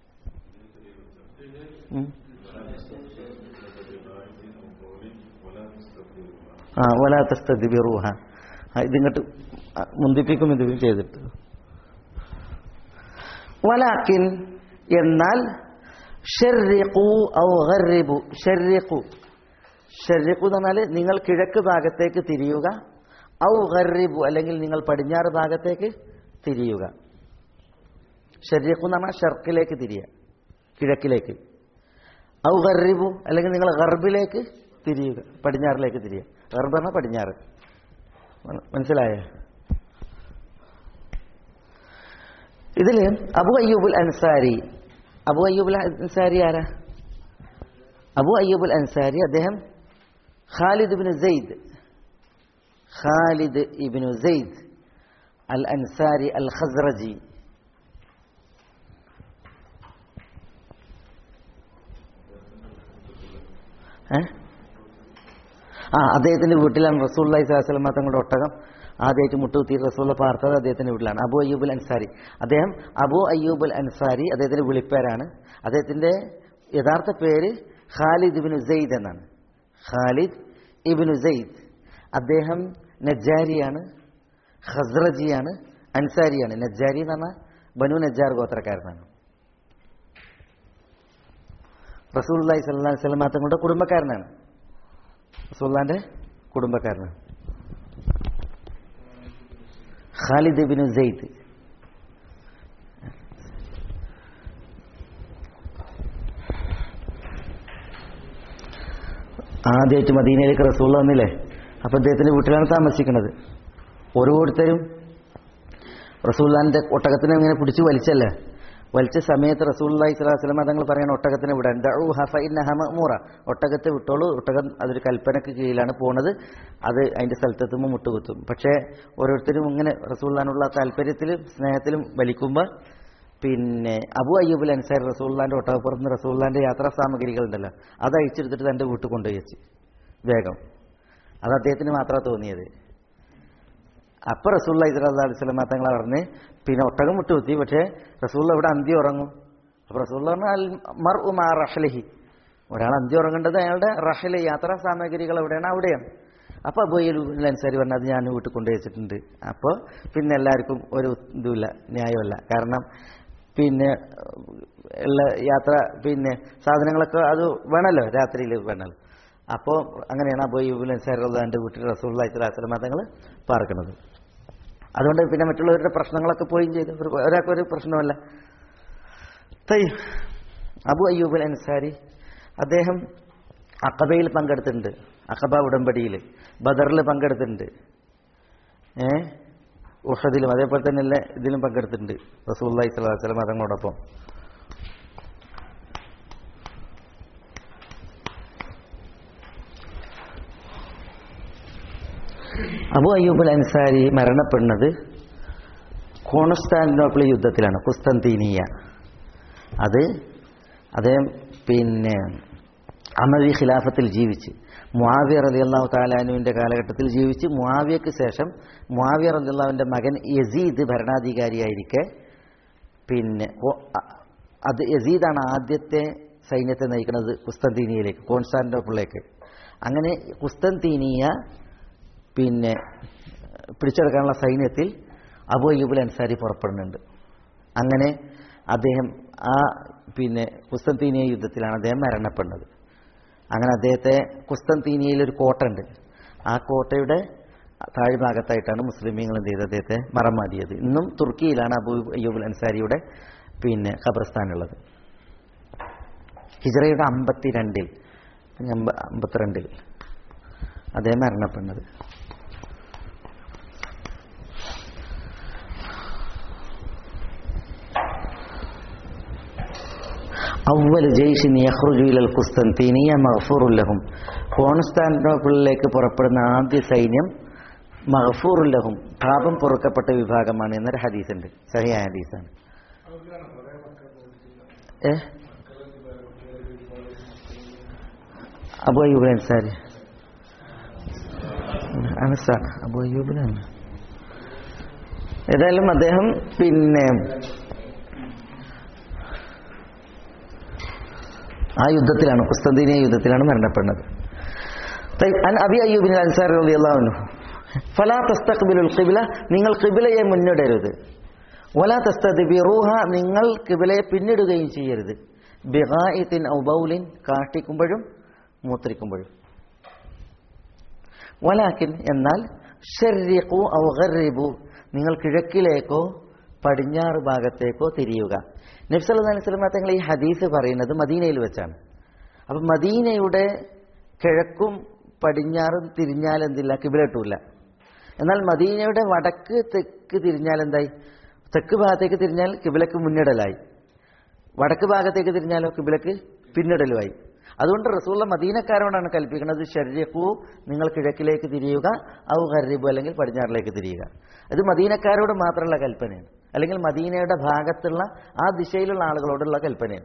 ഉം. ആ വലാത്തസ്തദിബിറൂഹ ഇതിങ്ങോട്ട് മുന്തിപ്പിക്കും ഇത് ചെയ്തിട്ട് വലാക്കിൻ എന്നാൽ ഷെറിഖു ഔ ഗർറിബു ഷെറിഖു ഷെറിഖു എന്ന് പറഞ്ഞാൽ നിങ്ങൾ കിഴക്ക് ഭാഗത്തേക്ക് തിരിയുക ഔ ഗർറിബു അല്ലെങ്കിൽ നിങ്ങൾ പടിഞ്ഞാറ് ഭാഗത്തേക്ക് തിരിയുക ഷെറിഖു എന്ന് പറഞ്ഞാൽ ഷർക്കിലേക്ക് തിരിയുക കിഴക്കിലേക്ക് ഔ ഗർറിബു അല്ലെങ്കിൽ നിങ്ങൾ ഗർബിലേക്ക് തിരിയുക പടിഞ്ഞാറിലേക്ക് തിരിയുക ഗർബ് പറഞ്ഞാൽ പടിഞ്ഞാറ് മന- മനസ്സിലായോ ഇതില് അബു അയ്യൂബുൽ അൻസാരി അബു അയ്യൂബുൽ അൻസാരി ആരാ അബു അയ്യൂബുൽ അൻസാരി അദ്ദേഹം ഖാലിദ് ഇബ്നു സെയ്ദ് ഖാലിദ് ഇബ്നു സെയ്ദ് അൽ അൻസാരി അൽ ഖസ്റജി ഏ? ആ അദ്ദേഹത്തിന്റെ വീട്ടിലാണ് റസൂള്ളി സ്വലമ തങ്ങളുടെ ഒട്ടകം ആദ്യമായിട്ട് മുട്ടുകുത്തി റസൂള്ള പാർത്തത് അദ്ദേഹത്തിന്റെ വീട്ടിലാണ് അബു അയ്യൂബുൽ അൻസാരി അദ്ദേഹം അബു അയ്യൂബുൽ അൻസാരി അദ്ദേഹത്തിന്റെ വിളിപ്പേരാണ് അദ്ദേഹത്തിന്റെ യഥാർത്ഥ പേര് ഖാലിദ് ഇബിനു സെയ്ദ് എന്നാണ് ഖാലിദ് ഇബിനു സെയ്ദ് അദ്ദേഹം നജ്ജാരിയാണ് ഖസ്റജിയാണ് അൻസാരിയാണ് നജ്ജാരി എന്ന് പറഞ്ഞാൽ ബനു നജ്ജാർ ഗോത്രക്കാരനാണ് റസൂള്ളി സല്ലാ സ്വലമ തങ്ങളുടെ കുടുംബക്കാരനാണ് റസൂള്ളാന്റെ കുടുംബക്കാരനാണ് ഖാലിദ് ബിൻ സെയ്ദ് ആദ്യമായിട്ട് മദീനയിലേക്ക് റസൂള്ള വന്നില്ലേ അപ്പൊ അദ്ദേഹത്തിന്റെ വീട്ടിലാണ് താമസിക്കുന്നത് ഓരോരുത്തരും റസൂള്ളാന്റെ ഒട്ടകത്തിനെ ഇങ്ങനെ പിടിച്ചു വലിച്ചല്ലേ വലിച്ച സമയത്ത് റസൂള്ളി സ്വലാസ്ലമ തങ്ങൾ പറയണം ഒട്ടകത്തിനെ വിടാൻ ദഊ ഹഫ ഇന്ന ഹമൂറ ഒട്ടകത്തെ വിട്ടോളൂ ഒട്ടകം അതൊരു കൽപ്പനക്ക് കീഴിലാണ് പോണത് അത് അതിന്റെ സ്ഥലത്തെത്തുമ്പോൾ മുട്ടുകുത്തും പക്ഷേ ഓരോരുത്തരും ഇങ്ങനെ റസൂള്ളാനുള്ള താല്പര്യത്തിലും സ്നേഹത്തിലും വലിക്കുമ്പോൾ പിന്നെ അബു അയ്യൂബുൽ അൻസാർ റസൂള്ളാന്റെ ഒട്ടകപ്പുറത്ത് നിന്ന് റസൂള്ളാന്റെ യാത്രാ സാമഗ്രികൾ ഉണ്ടല്ലോ അത് അഴിച്ചെടുത്തിട്ട് തന്റെ വീട്ടിൽ കൊണ്ടുപോയി വെച്ച് വേഗം അത് അദ്ദേഹത്തിന് മാത്രമാണ് തോന്നിയത് അപ്പൊ റസൂള്ള ഇസ്ലാ അലിസ്ലാം തങ്ങളെ പറഞ്ഞ് പിന്നെ ഒട്ടകം വിട്ടുകുത്തി പക്ഷേ റസൂള്ള ഇവിടെ അന്തി ഉറങ്ങും അപ്പൊ റസൂള്ള പറഞ്ഞാൽ മർ ഉമാ റഹ്ലഹി ഒരാൾ അന്തി ഉറങ്ങേണ്ടത് അയാളുടെ റഹ്ല യാത്രാ സാമഗ്രികൾ എവിടെയാണ് അവിടെയാണ് അപ്പൊ അബുയിൽ അൻസാരി പറഞ്ഞത് അത് ഞാൻ വീട്ടിൽ കൊണ്ടുപോയി വെച്ചിട്ടുണ്ട് അപ്പോൾ പിന്നെ എല്ലാവർക്കും ഒരു ഇതുമില്ല ന്യായമല്ല കാരണം പിന്നെ ഉള്ള യാത്ര പിന്നെ സാധനങ്ങളൊക്കെ അത് വേണമല്ലോ രാത്രിയിൽ വേണമല്ലോ അപ്പോൾ അങ്ങനെയാണ് അബുയിൽ അൻസാരി എൻ്റെ വീട്ടിൽ റസൂള്ള ഇസ്ലാസ്ലാം തങ്ങൾ പാർക്കുന്നത് അതുകൊണ്ട് പിന്നെ മറ്റുള്ളവരുടെ പ്രശ്നങ്ങളൊക്കെ പോവുകയും ചെയ്തു ഒരു- ഒരാൾക്കൊരു പ്രശ്നമല്ല തൈ അബു അയ്യൂബുൽ അൻസാരി അദ്ദേഹം അക്കബയിൽ പങ്കെടുത്തിട്ടുണ്ട് അക്കബ ഉടമ്പടിയിൽ ബദറിൽ പങ്കെടുത്തിട്ടുണ്ട് ഏ ഉഷദിലും അതേപോലെ തന്നെ എല്ലാ ഇതിലും പങ്കെടുത്തിട്ടുണ്ട് റസൂല്ലാ ഇസ്ലാസ്ലം അതങ്ങളോടൊപ്പം അബു അയ്യൂബുൽ അൻസാരി മരണപ്പെടുന്നത് കോൺസ്റ്റാന്റിനോപ്പിൾ യുദ്ധത്തിലാണ് കുസ്തന്തീനിയ അത് അദ്ദേഹം പിന്നെ അമവി ഖിലാഫത്തിൽ ജീവിച്ച് മുആവിയ റളിയല്ലാഹു താലാനുവിന്റെ കാലഘട്ടത്തിൽ ജീവിച്ച് മുആവിയക്ക് ശേഷം മുആവിയ റളിയല്ലാഹുവിന്റെ മകൻ യസീദ് ഭരണാധികാരിയായിരിക്കെ പിന്നെ ഓ- അ- അത് യസീദാണ് ആദ്യത്തെ സൈന്യത്തെ നയിക്കുന്നത് കുസ്തന്തീനിയയിലേക്ക് കോൺസ്റ്റാന്റിനോപ്പിളിലേക്ക് അങ്ങനെ കുസ്തന്തീനിയ പിന്നെ പിടിച്ചെടുക്കാനുള്ള സൈന്യത്തിൽ അബു അയ്യൂബുൽ അൻസാരി പുറപ്പെടുന്നുണ്ട് അങ്ങനെ അദ്ദേഹം ആ പിന്നെ കുസ്തന്തീനിയ യുദ്ധത്തിലാണ് അദ്ദേഹം മരണപ്പെടുന്നത് അങ്ങനെ അദ്ദേഹത്തെ കുസ്തന്തീനിയയിൽ ഒരു കോട്ടയുണ്ട് ആ കോട്ടയുടെ താഴ്ഭാഗത്തായിട്ടാണ് മുസ്ലിമീങ്ങൾ എന്ത് ചെയ്തത് അദ്ദേഹത്തെ മറമാടിയത് ഇന്നും തുർക്കിയിലാണ് അബു അയ്യൂബുൽ അൻസാരിയുടെ പിന്നെ ഖബർസ്ഥാനുള്ളത് ഹിജറയുടെ അമ്പത്തിരണ്ടിൽ അമ്പ- അമ്പത്തിരണ്ടിൽ അദ്ദേഹം മരണപ്പെടുന്നത് അവൽ ജയ്ഷിൻ യഖ്റുജു ഇലൽ ഖുസ്തന്തീനിയ മഗ്ഫൂറുൽ ലഹും കോൺസ്റ്റാന്റിനോപ്പിളിലേക്ക് പുറപ്പെടുന്ന ആദ്യ സൈന്യം മഗ്ഫൂറുൽ ലഹും പാപം പൊറുക്കപ്പെട്ട വിഭാഗമാണ് എന്നൊരു ഹദീസുണ്ട് സഹിയായ ഹദീസാണ് ഏ അബു അയ്യൂബ് അൻസാരി അനസാണ് അബു അയ്യൂബിനാണ് ഏതായാലും അദ്ദേഹം പിന്നെ ആ യുദ്ധത്തിലാണ് കുസ്തന്തീനിയ യുദ്ധത്തിലാണ് മരണപ്പെടുന്നത് طيب, عن أبي أيوب الأنصاري رضي الله عنه فلا تستقبلوا القبلة നിങ്ങൾ കിബിലയെ മുന്നിടരുത് വല തസ്തദ്ബിറൂഹ നിങ്ങൾ കിബിലയെ പിന്നിടുകയും ചെയ്യരുത് ബിഗായിത്തിൻ ഔ ബൗലിൻ കാട്ടിക്കുമ്പോഴും മൂത്രിക്കുമ്പോഴും വലാക്കിൻ എന്നാൽ ഷർരിഖു ഔ ഗർരിബു നിങ്ങൾ കിഴക്കിലേക്കോ പടിഞ്ഞാറ് ഭാഗത്തേക്കോ തിരിയുക നബ്സല്ലാ അലൈഹി സ്വലമ തങ്ങൾ ഈ ഹദീസ് പറയുന്നത് മദീനയിൽ വെച്ചാണ് അപ്പം മദീനയുടെ കിഴക്കും പടിഞ്ഞാറും തിരിഞ്ഞാൽ എന്തില്ല കിബിലട്ടൂല എന്നാൽ മദീനയുടെ വടക്ക് തെക്ക് തിരിഞ്ഞാൽ എന്തായി തെക്ക് ഭാഗത്തേക്ക് തിരിഞ്ഞാൽ കിബിലക്ക് മുന്നിടലായി വടക്ക് ഭാഗത്തേക്ക് തിരിഞ്ഞാലോ കിബിലക്ക് പിന്നിടലുമായി അതുകൊണ്ട് റസൂള്ള മദീനക്കാരോടാണ് കൽപ്പിക്കുന്നത് ഷരീഖു നിങ്ങൾ കിഴക്കിലേക്ക് തിരിയുക ഔ ഹരിബു അല്ലെങ്കിൽ പടിഞ്ഞാറിലേക്ക് തിരിയുക ഇത് മദീനക്കാരോട് മാത്രമുള്ള കൽപ്പനയാണ് അല്ലെങ്കിൽ മദീനയുടെ ഭാഗത്തുള്ള ആ ദിശയിലുള്ള ആളുകളോടുള്ള കൽപ്പനയാണ്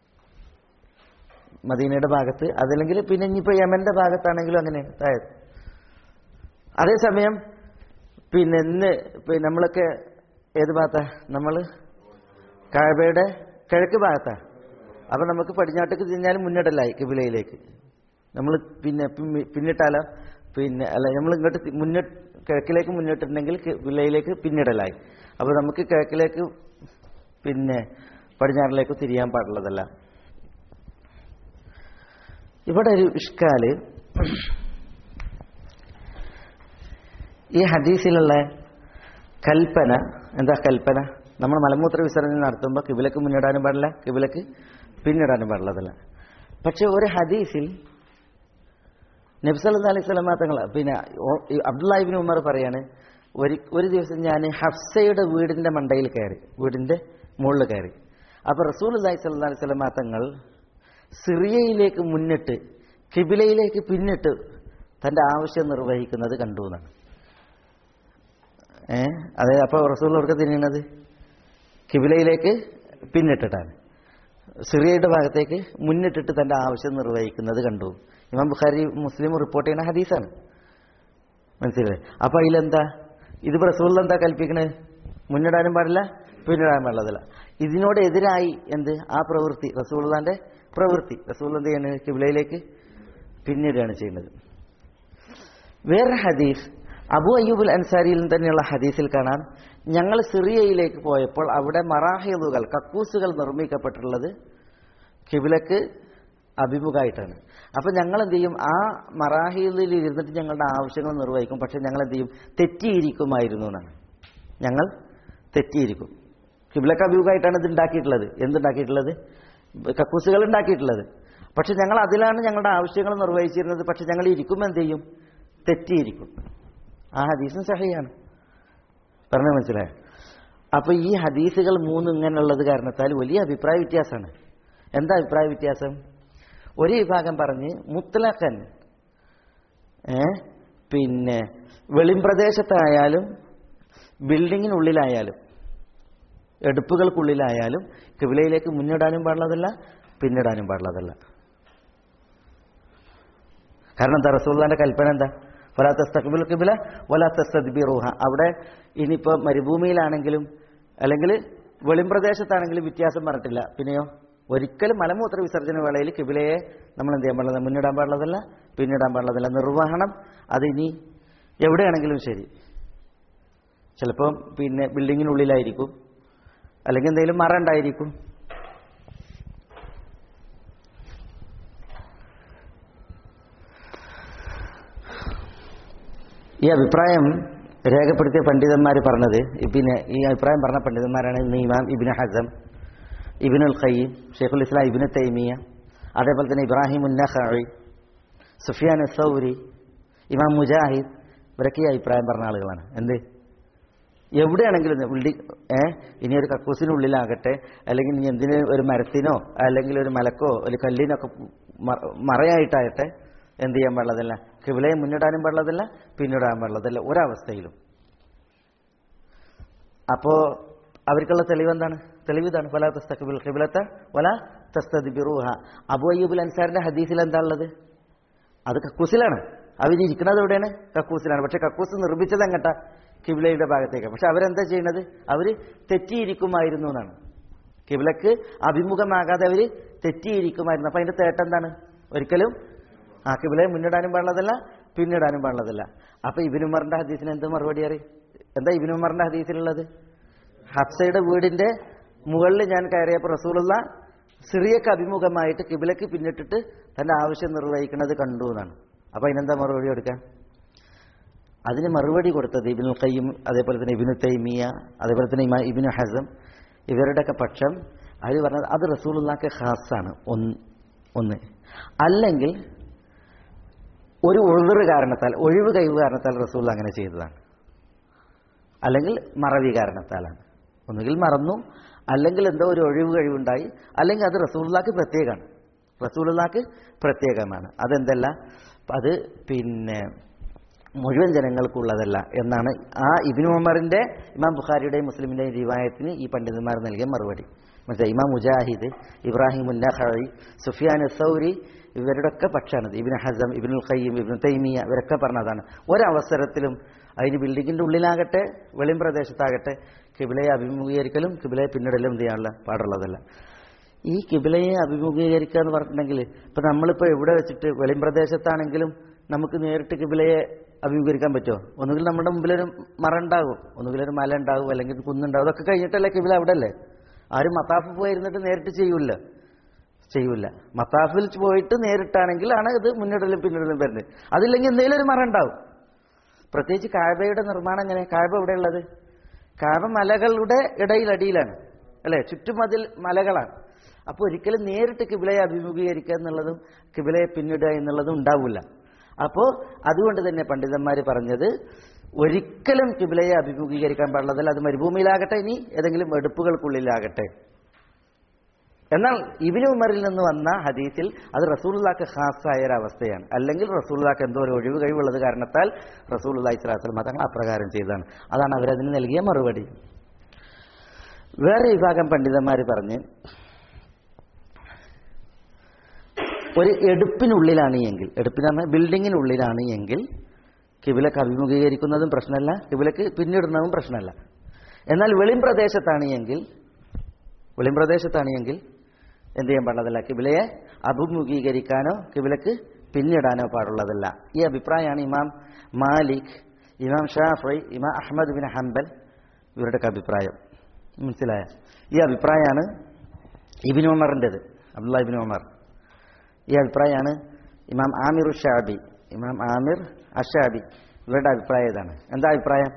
മദീനയുടെ ഭാഗത്ത് അതല്ലെങ്കിൽ പിന്നെ ഇനിയിപ്പോൾ യമന്റെ ഭാഗത്താണെങ്കിലും അങ്ങനെയാണ് താഴത്ത് അതേസമയം പിന്നെ ഇന്ന് പിന്നെ നമ്മളൊക്കെ ഏത് ഭാഗത്താ നമ്മൾ കാഴ്ബയുടെ കിഴക്ക് ഭാഗത്താ അപ്പൊ നമുക്ക് പടിഞ്ഞാട്ടേക്ക് തിരിഞ്ഞാലും മുന്നിടലായി കിബിലയിലേക്ക് നമ്മൾ പിന്നെ പിന്നി- പിന്നിട്ടാലോ പിന്നെ അല്ല നമ്മൾ ഇങ്ങോട്ട് തി- മുന്നിട്ട് കിഴക്കിലേക്ക് മുന്നിട്ടുണ്ടെങ്കിൽ കിബിലയിലേക്ക് പിന്നിടലായി അപ്പൊ നമുക്ക് കിഴക്കിലേക്ക് പിന്നെ പടിഞ്ഞാറിലേക്ക് തിരിയാൻ പാടുള്ളതല്ല ഇവിടെ ഒരു ഇഷ്കാല് ഈ ഹദീസിലുള്ള കൽപ്പന എന്താ കൽപ്പന നമ്മൾ മലമൂത്ര വിസർജനം നടത്തുമ്പോൾ കിബിലക്ക് മുന്നിടാനും പാടില്ല കിബിലക്ക് പിന്നിടാനും പാടുള്ളതല്ല പക്ഷെ ഒരു ഹദീസിൽ നബ്സല്ലാ അലൈഹി സ്വലമാ തങ്ങൾ പിന്നെ ഓ- ഈ അബ്ദുല്ലാഹിബിൻ ഉമർ പറയാണ് ഒരു ഒരു ദിവസം ഞാൻ ഹഫ്സയുടെ വീടിന്റെ മണ്ടയിൽ കയറി വീടിന്റെ മുകളിൽ കയറി അപ്പൊ റസൂൽ അലൈഹി സ്വല്ലാ അലൈഹി സ്വലമാ തങ്ങൾ സിറിയയിലേക്ക് മുന്നിട്ട് കിബിലയിലേക്ക് പിന്നിട്ട് തന്റെ ആവശ്യം നിർവഹിക്കുന്നത് കണ്ടു എന്നാണ് ഏ അതായത് അപ്പോൾ റസൂൽ അവർക്ക് തിരിയണത് കിബിലയിലേക്ക് പിന്നിട്ടിട്ടാണ് സിറിയയുടെ ഭാഗത്തേക്ക് മുന്നിട്ടിട്ട് തന്റെ ആവശ്യം നിർവഹിക്കുന്നത് കണ്ടു ഇമാം ബുഖാരി മുസ്ലിം റിപ്പോർട്ട് ചെയ്യുന്ന ഹദീസാണ് മനസ്സിലായി അപ്പൊ അതിലെന്താ ഇത് റസൂൽ എന്താ കൽപ്പിക്കണത് മുന്നിടാനും പാടില്ല പിന്നിടാനും പാടില്ല ഇതിനോട് എതിരായി എന്ത് ആ പ്രവൃത്തി റസൂള്ളാന്റെ പ്രവൃത്തി റസൂൽ എന്ത് ചെയ്യാണ് കിബിലയിലേക്ക് പിന്നിടുകയാണ് ചെയ്യുന്നത് വേറെ ഹദീസ് അബു അയ്യൂബുൽ അൻസാരിയിൽ തന്നെയുള്ള ഹദീസിൽ കാണാം ഞങ്ങൾ സിറിയയിലേക്ക് പോയപ്പോൾ അവിടെ മറാഹിദുകൾ കക്കൂസുകൾ നിർമ്മിക്കപ്പെട്ടിട്ടുള്ളത് കിബിലക്ക് അഭിമുഖമായിട്ടാണ് അപ്പൊ ഞങ്ങൾ എന്ത് ചെയ്യും ആ മറാഹിദിൽ ഇരുന്നിട്ട് ഞങ്ങളുടെ ആവശ്യങ്ങൾ നിർവഹിക്കും പക്ഷെ ഞങ്ങൾ എന്ത് ചെയ്യും തെറ്റിയിരിക്കുമായിരുന്നു എന്നാണ് ഞങ്ങൾ തെറ്റിയിരിക്കും കിബിലക്ക് അഭിമുഖമായിട്ടാണ് ഇത് ഉണ്ടാക്കിയിട്ടുള്ളത് എന്തുണ്ടാക്കിയിട്ടുള്ളത് കക്കൂസുകൾ ഉണ്ടാക്കിയിട്ടുള്ളത് പക്ഷെ ഞങ്ങൾ അതിലാണ് ഞങ്ങളുടെ ആവശ്യങ്ങൾ നിർവഹിച്ചിരുന്നത് പക്ഷെ ഞങ്ങൾ ഇരിക്കുമ്പോൾ എന്ത് ചെയ്യും തെറ്റിയിരിക്കും ആ ഹദീസും സഹിയാണ് പറഞ്ഞ മനസ്സിലായോ അപ്പൊ ഈ ഹദീസുകൾ മൂന്നും ഇങ്ങനെയുള്ളത് കാരണത്താൽ വലിയ അഭിപ്രായ വ്യത്യാസമാണ് എന്താ അഭിപ്രായ വ്യത്യാസം ഒരു വിഭാഗം പറഞ്ഞ് മുത്തലക്കൻ ഏ പിന്നെ വെളിംപ്രദേശത്തായാലും ബിൽഡിങ്ങിനുള്ളിലായാലും എടുപ്പുകൾക്കുള്ളിലായാലും കിവിലയിലേക്ക് മുന്നിടാനും പാടുള്ളതല്ല പിന്നിടാനും പാടുള്ളതല്ല കാരണം എന്താ റസൂള്ളാന്റെ കൽപ്പന എന്താ വലാ തസ്തഖ്ബിൽ കിബില വലാ തസ്തദ്ബിറുഹ അവിടെ ഇനിയിപ്പോൾ മരുഭൂമിയിലാണെങ്കിലും അല്ലെങ്കിൽ വെളിംപ്രദേശത്താണെങ്കിലും വ്യത്യാസം പറഞ്ഞിട്ടില്ല പിന്നെയോ ഒരിക്കലും മലമൂത്ര വിസർജന വേളയിൽ കിബിലയെ നമ്മൾ എന്ത് ചെയ്യാൻ പാടില്ല മുന്നിടാൻ പാടുള്ളതല്ല പിന്നിടാൻ പാടുള്ളതല്ല നിർവഹണം അതിനി എവിടെയാണെങ്കിലും ശരി ചിലപ്പം പിന്നെ ബിൽഡിങ്ങിനുള്ളിലായിരിക്കും അല്ലെങ്കിൽ എന്തെങ്കിലും മറ ഉണ്ടായിരിക്കും ഈ അഭിപ്രായം രേഖപ്പെടുത്തിയ പണ്ഡിതന്മാർ പറഞ്ഞത് പിന്നെ ഈ അഭിപ്രായം പറഞ്ഞ പണ്ഡിതന്മാരാണ് ഇന്ന് ഇമാം ഇബിന് ഹസം ഇബിനുൽ ഖയ്യീം ഷെയ്ഖുൽ ഇസ്ലാം ഇബിന് തൈമിയ അതേപോലെ തന്നെ ഇബ്രാഹിം ഉന്നഖി സുഫിയാൻ സൗരി ഇമാം മുജാഹിദ് ഇവരൊക്കെ ഈ അഭിപ്രായം പറഞ്ഞ ആളുകളാണ് എന്ത് എവിടെയാണെങ്കിലും ഉള്ളി ഏ ഇനി ഒരു കക്കൂസിനുള്ളിലാകട്ടെ അല്ലെങ്കിൽ ഇനി എന്തിന് ഒരു മരത്തിനോ അല്ലെങ്കിൽ ഒരു മലക്കോ ഒരു കല്ലിനൊക്കെ മ- മറയായിട്ടാകട്ടെ എന്ത് ചെയ്യാൻ പാടുള്ളതല്ല കിവിളയെ മുന്നിടാനും പാടുള്ളതല്ല പിന്നിടാൻ പാടുള്ളതല്ല ഒരവസ്ഥയിലും അപ്പോ അവർക്കുള്ള തെളിവ് എന്താണ് തെളിവ് ഇതാണ് വല തസ്തഖബിൽ ഖിബ്ലത്ത വല തസ്തദ്ബിറുഹ അബൂ അയ്യൂബുൽ അൻസാറിന്റെ ഹദീസിൽ എന്താ ഉള്ളത് അത് കക്കൂസിലാണ് അവരിയ്ക്കുന്നത് എവിടെയാണ് കക്കൂസിലാണ് പക്ഷെ കക്കൂസ് നിർമ്മിച്ചത് എങ്ങട്ടാ കിബിലയുടെ ഭാഗത്തേക്ക് പക്ഷെ അവരെന്താ ചെയ്യുന്നത് അവർ തെറ്റിയിരിക്കുമായിരുന്നു എന്നാണ് കിബിലക്ക് അഭിമുഖമാകാതെ അവർ തെറ്റിയിരിക്കുമായിരുന്നു അപ്പൊ അതിന്റെ തേട്ടം എന്താണ് ഒരിക്കലും ആ കിബിലയെ മുന്നിടാനും പാടുള്ളതല്ല പിന്നിടാനും പാടുള്ളതല്ല അപ്പൊ ഇബിനുമറിന്റെ ഹദീസിന് എന്ത് മറുപടി അറിയും എന്താ ഇബിനുമറിന്റെ ഹദീസിലുള്ളത് ഹഫ്സയുടെ വീടിന്റെ മുകളിൽ ഞാൻ കയറിയപ്പോൾ റസൂലുള്ള സിറിയക്ക് അഭിമുഖമായിട്ട് കിബിലക്ക് പിന്നിട്ടിട്ട് തന്റെ ആവശ്യം നിർവഹിക്കുന്നത് കണ്ടു എന്നാണ് അപ്പൊ അതിനെന്താ മറുപടി കൊടുക്കാൻ അതിന് മറുപടി കൊടുത്തത് ഇബിനു ഖയ്യം അതേപോലെ തന്നെ ഇബിനു തൈമിയ അതേപോലെ തന്നെ ഇമാ ഇബിനു ഹസം ഇവരുടെയൊക്കെ പക്ഷം അവർ പറഞ്ഞത് അത് റസൂലുള്ളാക്ക് ഖാസാണ് ഒന്ന് ഒന്ന് അല്ലെങ്കിൽ ഒരു ഒഴിവ് കാരണത്താൽ ഒഴിവ് കഴിവ് കാരണത്താൽ റസൂൽ അങ്ങനെ ചെയ്തതാണ് അല്ലെങ്കിൽ മറവി കാരണത്താലാണ് ഒന്നുകിൽ മറന്നു അല്ലെങ്കിൽ എന്തോ ഒരു ഒഴിവ് കഴിവുണ്ടായി അല്ലെങ്കിൽ അത് റസൂലുള്ളാക്ക് പ്രത്യേകമാണ് റസൂലുള്ളാക്ക് പ്രത്യേകമാണ് അതെന്തല്ല അത് പിന്നെ മുഴുവൻ ജനങ്ങൾക്കുള്ളതല്ല എന്നാണ് ആ ഇബിനു ഉമറിന്റെ ഇമാം ബുഖാരിയുടെയും മുസ്ലിമിന്റെയും റിവായത്തിന് ഈ പണ്ഡിതന്മാർ നൽകിയ മറുപടി മനസ്സിലായി ഇമാം മുജാഹിദ് ഇബ്രാഹിം ഉന്നഖി സുഫിയാൻ സൗരി ഇവരുടെയൊക്കെ പക്ഷാണിത് ഇബിന് ഹസം ഇബിനുൽ ഖയ്യം ഇബിന് തൈമിയ ഇവരൊക്കെ പറഞ്ഞതാണ് ഒരവസരത്തിലും അതിന് ബിൽഡിങ്ങിന്റെ ഉള്ളിലാകട്ടെ വെളിം പ്രദേശത്താകട്ടെ കിബിലയെ അഭിമുഖീകരിക്കലും കിബിലയെ പിന്നിടലും എന്ത് ചെയ്യാനുള്ള പാടുള്ളതല്ല ഈ കിബിലയെ അഭിമുഖീകരിക്കുക എന്ന് പറഞ്ഞിട്ടുണ്ടെങ്കിൽ ഇപ്പൊ നമ്മളിപ്പോ എവിടെ വെച്ചിട്ട് വെളിം പ്രദേശത്താണെങ്കിലും നമുക്ക് നേരിട്ട് കിബിലയെ അഭിമുഖീകരിക്കാൻ പറ്റുമോ ഒന്നുകിൽ നമ്മുടെ മുമ്പിലൊരു മറ ഉണ്ടാകും ഒന്നുകിൽ ഒരു മല ഉണ്ടാവും അല്ലെങ്കിൽ ഒരു കുന്നുണ്ടാവും അതൊക്കെ കഴിഞ്ഞിട്ടല്ലേ കിബില അവിടെ അല്ലേ ആരും മത്താഫ് പോയിരുന്നിട്ട് നേരിട്ട് ചെയ്യൂല ചെയ്യൂല മത്താഫിൽ പോയിട്ട് നേരിട്ടാണെങ്കിൽ ആണ് ഇത് മുന്നിടലും പിന്നിടലും വരുന്നത് അതില്ലെങ്കിൽ എന്തെങ്കിലും ഒരു മറ ഉണ്ടാവും പ്രത്യേകിച്ച് കായബയുടെ നിർമ്മാണം എങ്ങനെ കായബ എവിടെയുള്ളത് കായബ മലകളുടെ ഇടയിലടിയിലാണ് അല്ലെ ചുറ്റും അതിൽ മലകളാണ് അപ്പോൾ ഒരിക്കലും നേരിട്ട് കിബിലയെ അഭിമുഖീകരിക്കുക എന്നുള്ളതും കിബിലയെ പിന്നിടുക എന്നുള്ളതും ഉണ്ടാവില്ല അപ്പോൾ അതുകൊണ്ട് തന്നെ പണ്ഡിതന്മാർ പറഞ്ഞത് ഒരിക്കലും കിബിലയെ അഭിമുഖീകരിക്കാൻ പാടുള്ളതല്ല അത് മരുഭൂമിയിലാകട്ടെ ഇനി ഏതെങ്കിലും എടുപ്പുകൾക്കുള്ളിലാകട്ടെ എന്നാൽ ഇബിനു ഉമറിൽ നിന്ന് വന്ന ഹദീസിൽ അത് റസൂലുള്ളാക്ക് ഖാസായ ഒരു അവസ്ഥയാണ് അല്ലെങ്കിൽ റസൂലുള്ളാക്ക് എന്തോ ഒരു ഒഴിവ് കഴിവുള്ളത് കാരണത്താൽ റസൂലുള്ളാഹി സ്വലാത്തു തങ്ങൾ അപ്രകാരം ചെയ്തതാണ് അതാണ് അവരതിന് നൽകിയ മറുപടി വേറെ വിഭാഗം പണ്ഡിതന്മാർ പറഞ്ഞ് ഒരു എടുപ്പിനുള്ളിലാണ് എങ്കിൽ എടുപ്പിന് പറഞ്ഞാൽ ബിൽഡിങ്ങിനുള്ളിലാണ് എങ്കിൽ കിബിലക്ക് അഭിമുഖീകരിക്കുന്നതും പ്രശ്നമല്ല കിബിലക്ക് പിന്നിടുന്നതും പ്രശ്നമല്ല എന്നാൽ വെളിം പ്രദേശത്താണ് എങ്കിൽ വെളിം പ്രദേശത്താണ് എങ്കിൽ എന്ത് ചെയ്യാൻ പാടുള്ളതല്ല കിബിലയെ അഭിമുഖീകരിക്കാനോ കിബിലക്ക് പിന്നിടാനോ പാടുള്ളതല്ല ഈ അഭിപ്രായമാണ് ഇമാം മാലിക് ഇമാം ഷാഫി ഇമാം അഹമ്മദ് ബിൻ ഹംബൽ ഇവരുടെയൊക്കെ അഭിപ്രായം മനസ്സിലായ ഈ അഭിപ്രായമാണ് ഇബിൻ ഉമറിൻ്റെത് അബ്ദുള്ള ഇബിൻ ഉമർ ഈ അഭിപ്രായമാണ് ഇമാം ആമിർ ഷാബി ഇമാം ആമിർ അഷാബി ഇവരുടെ അഭിപ്രായം ഇതാണ് എന്താ അഭിപ്രായം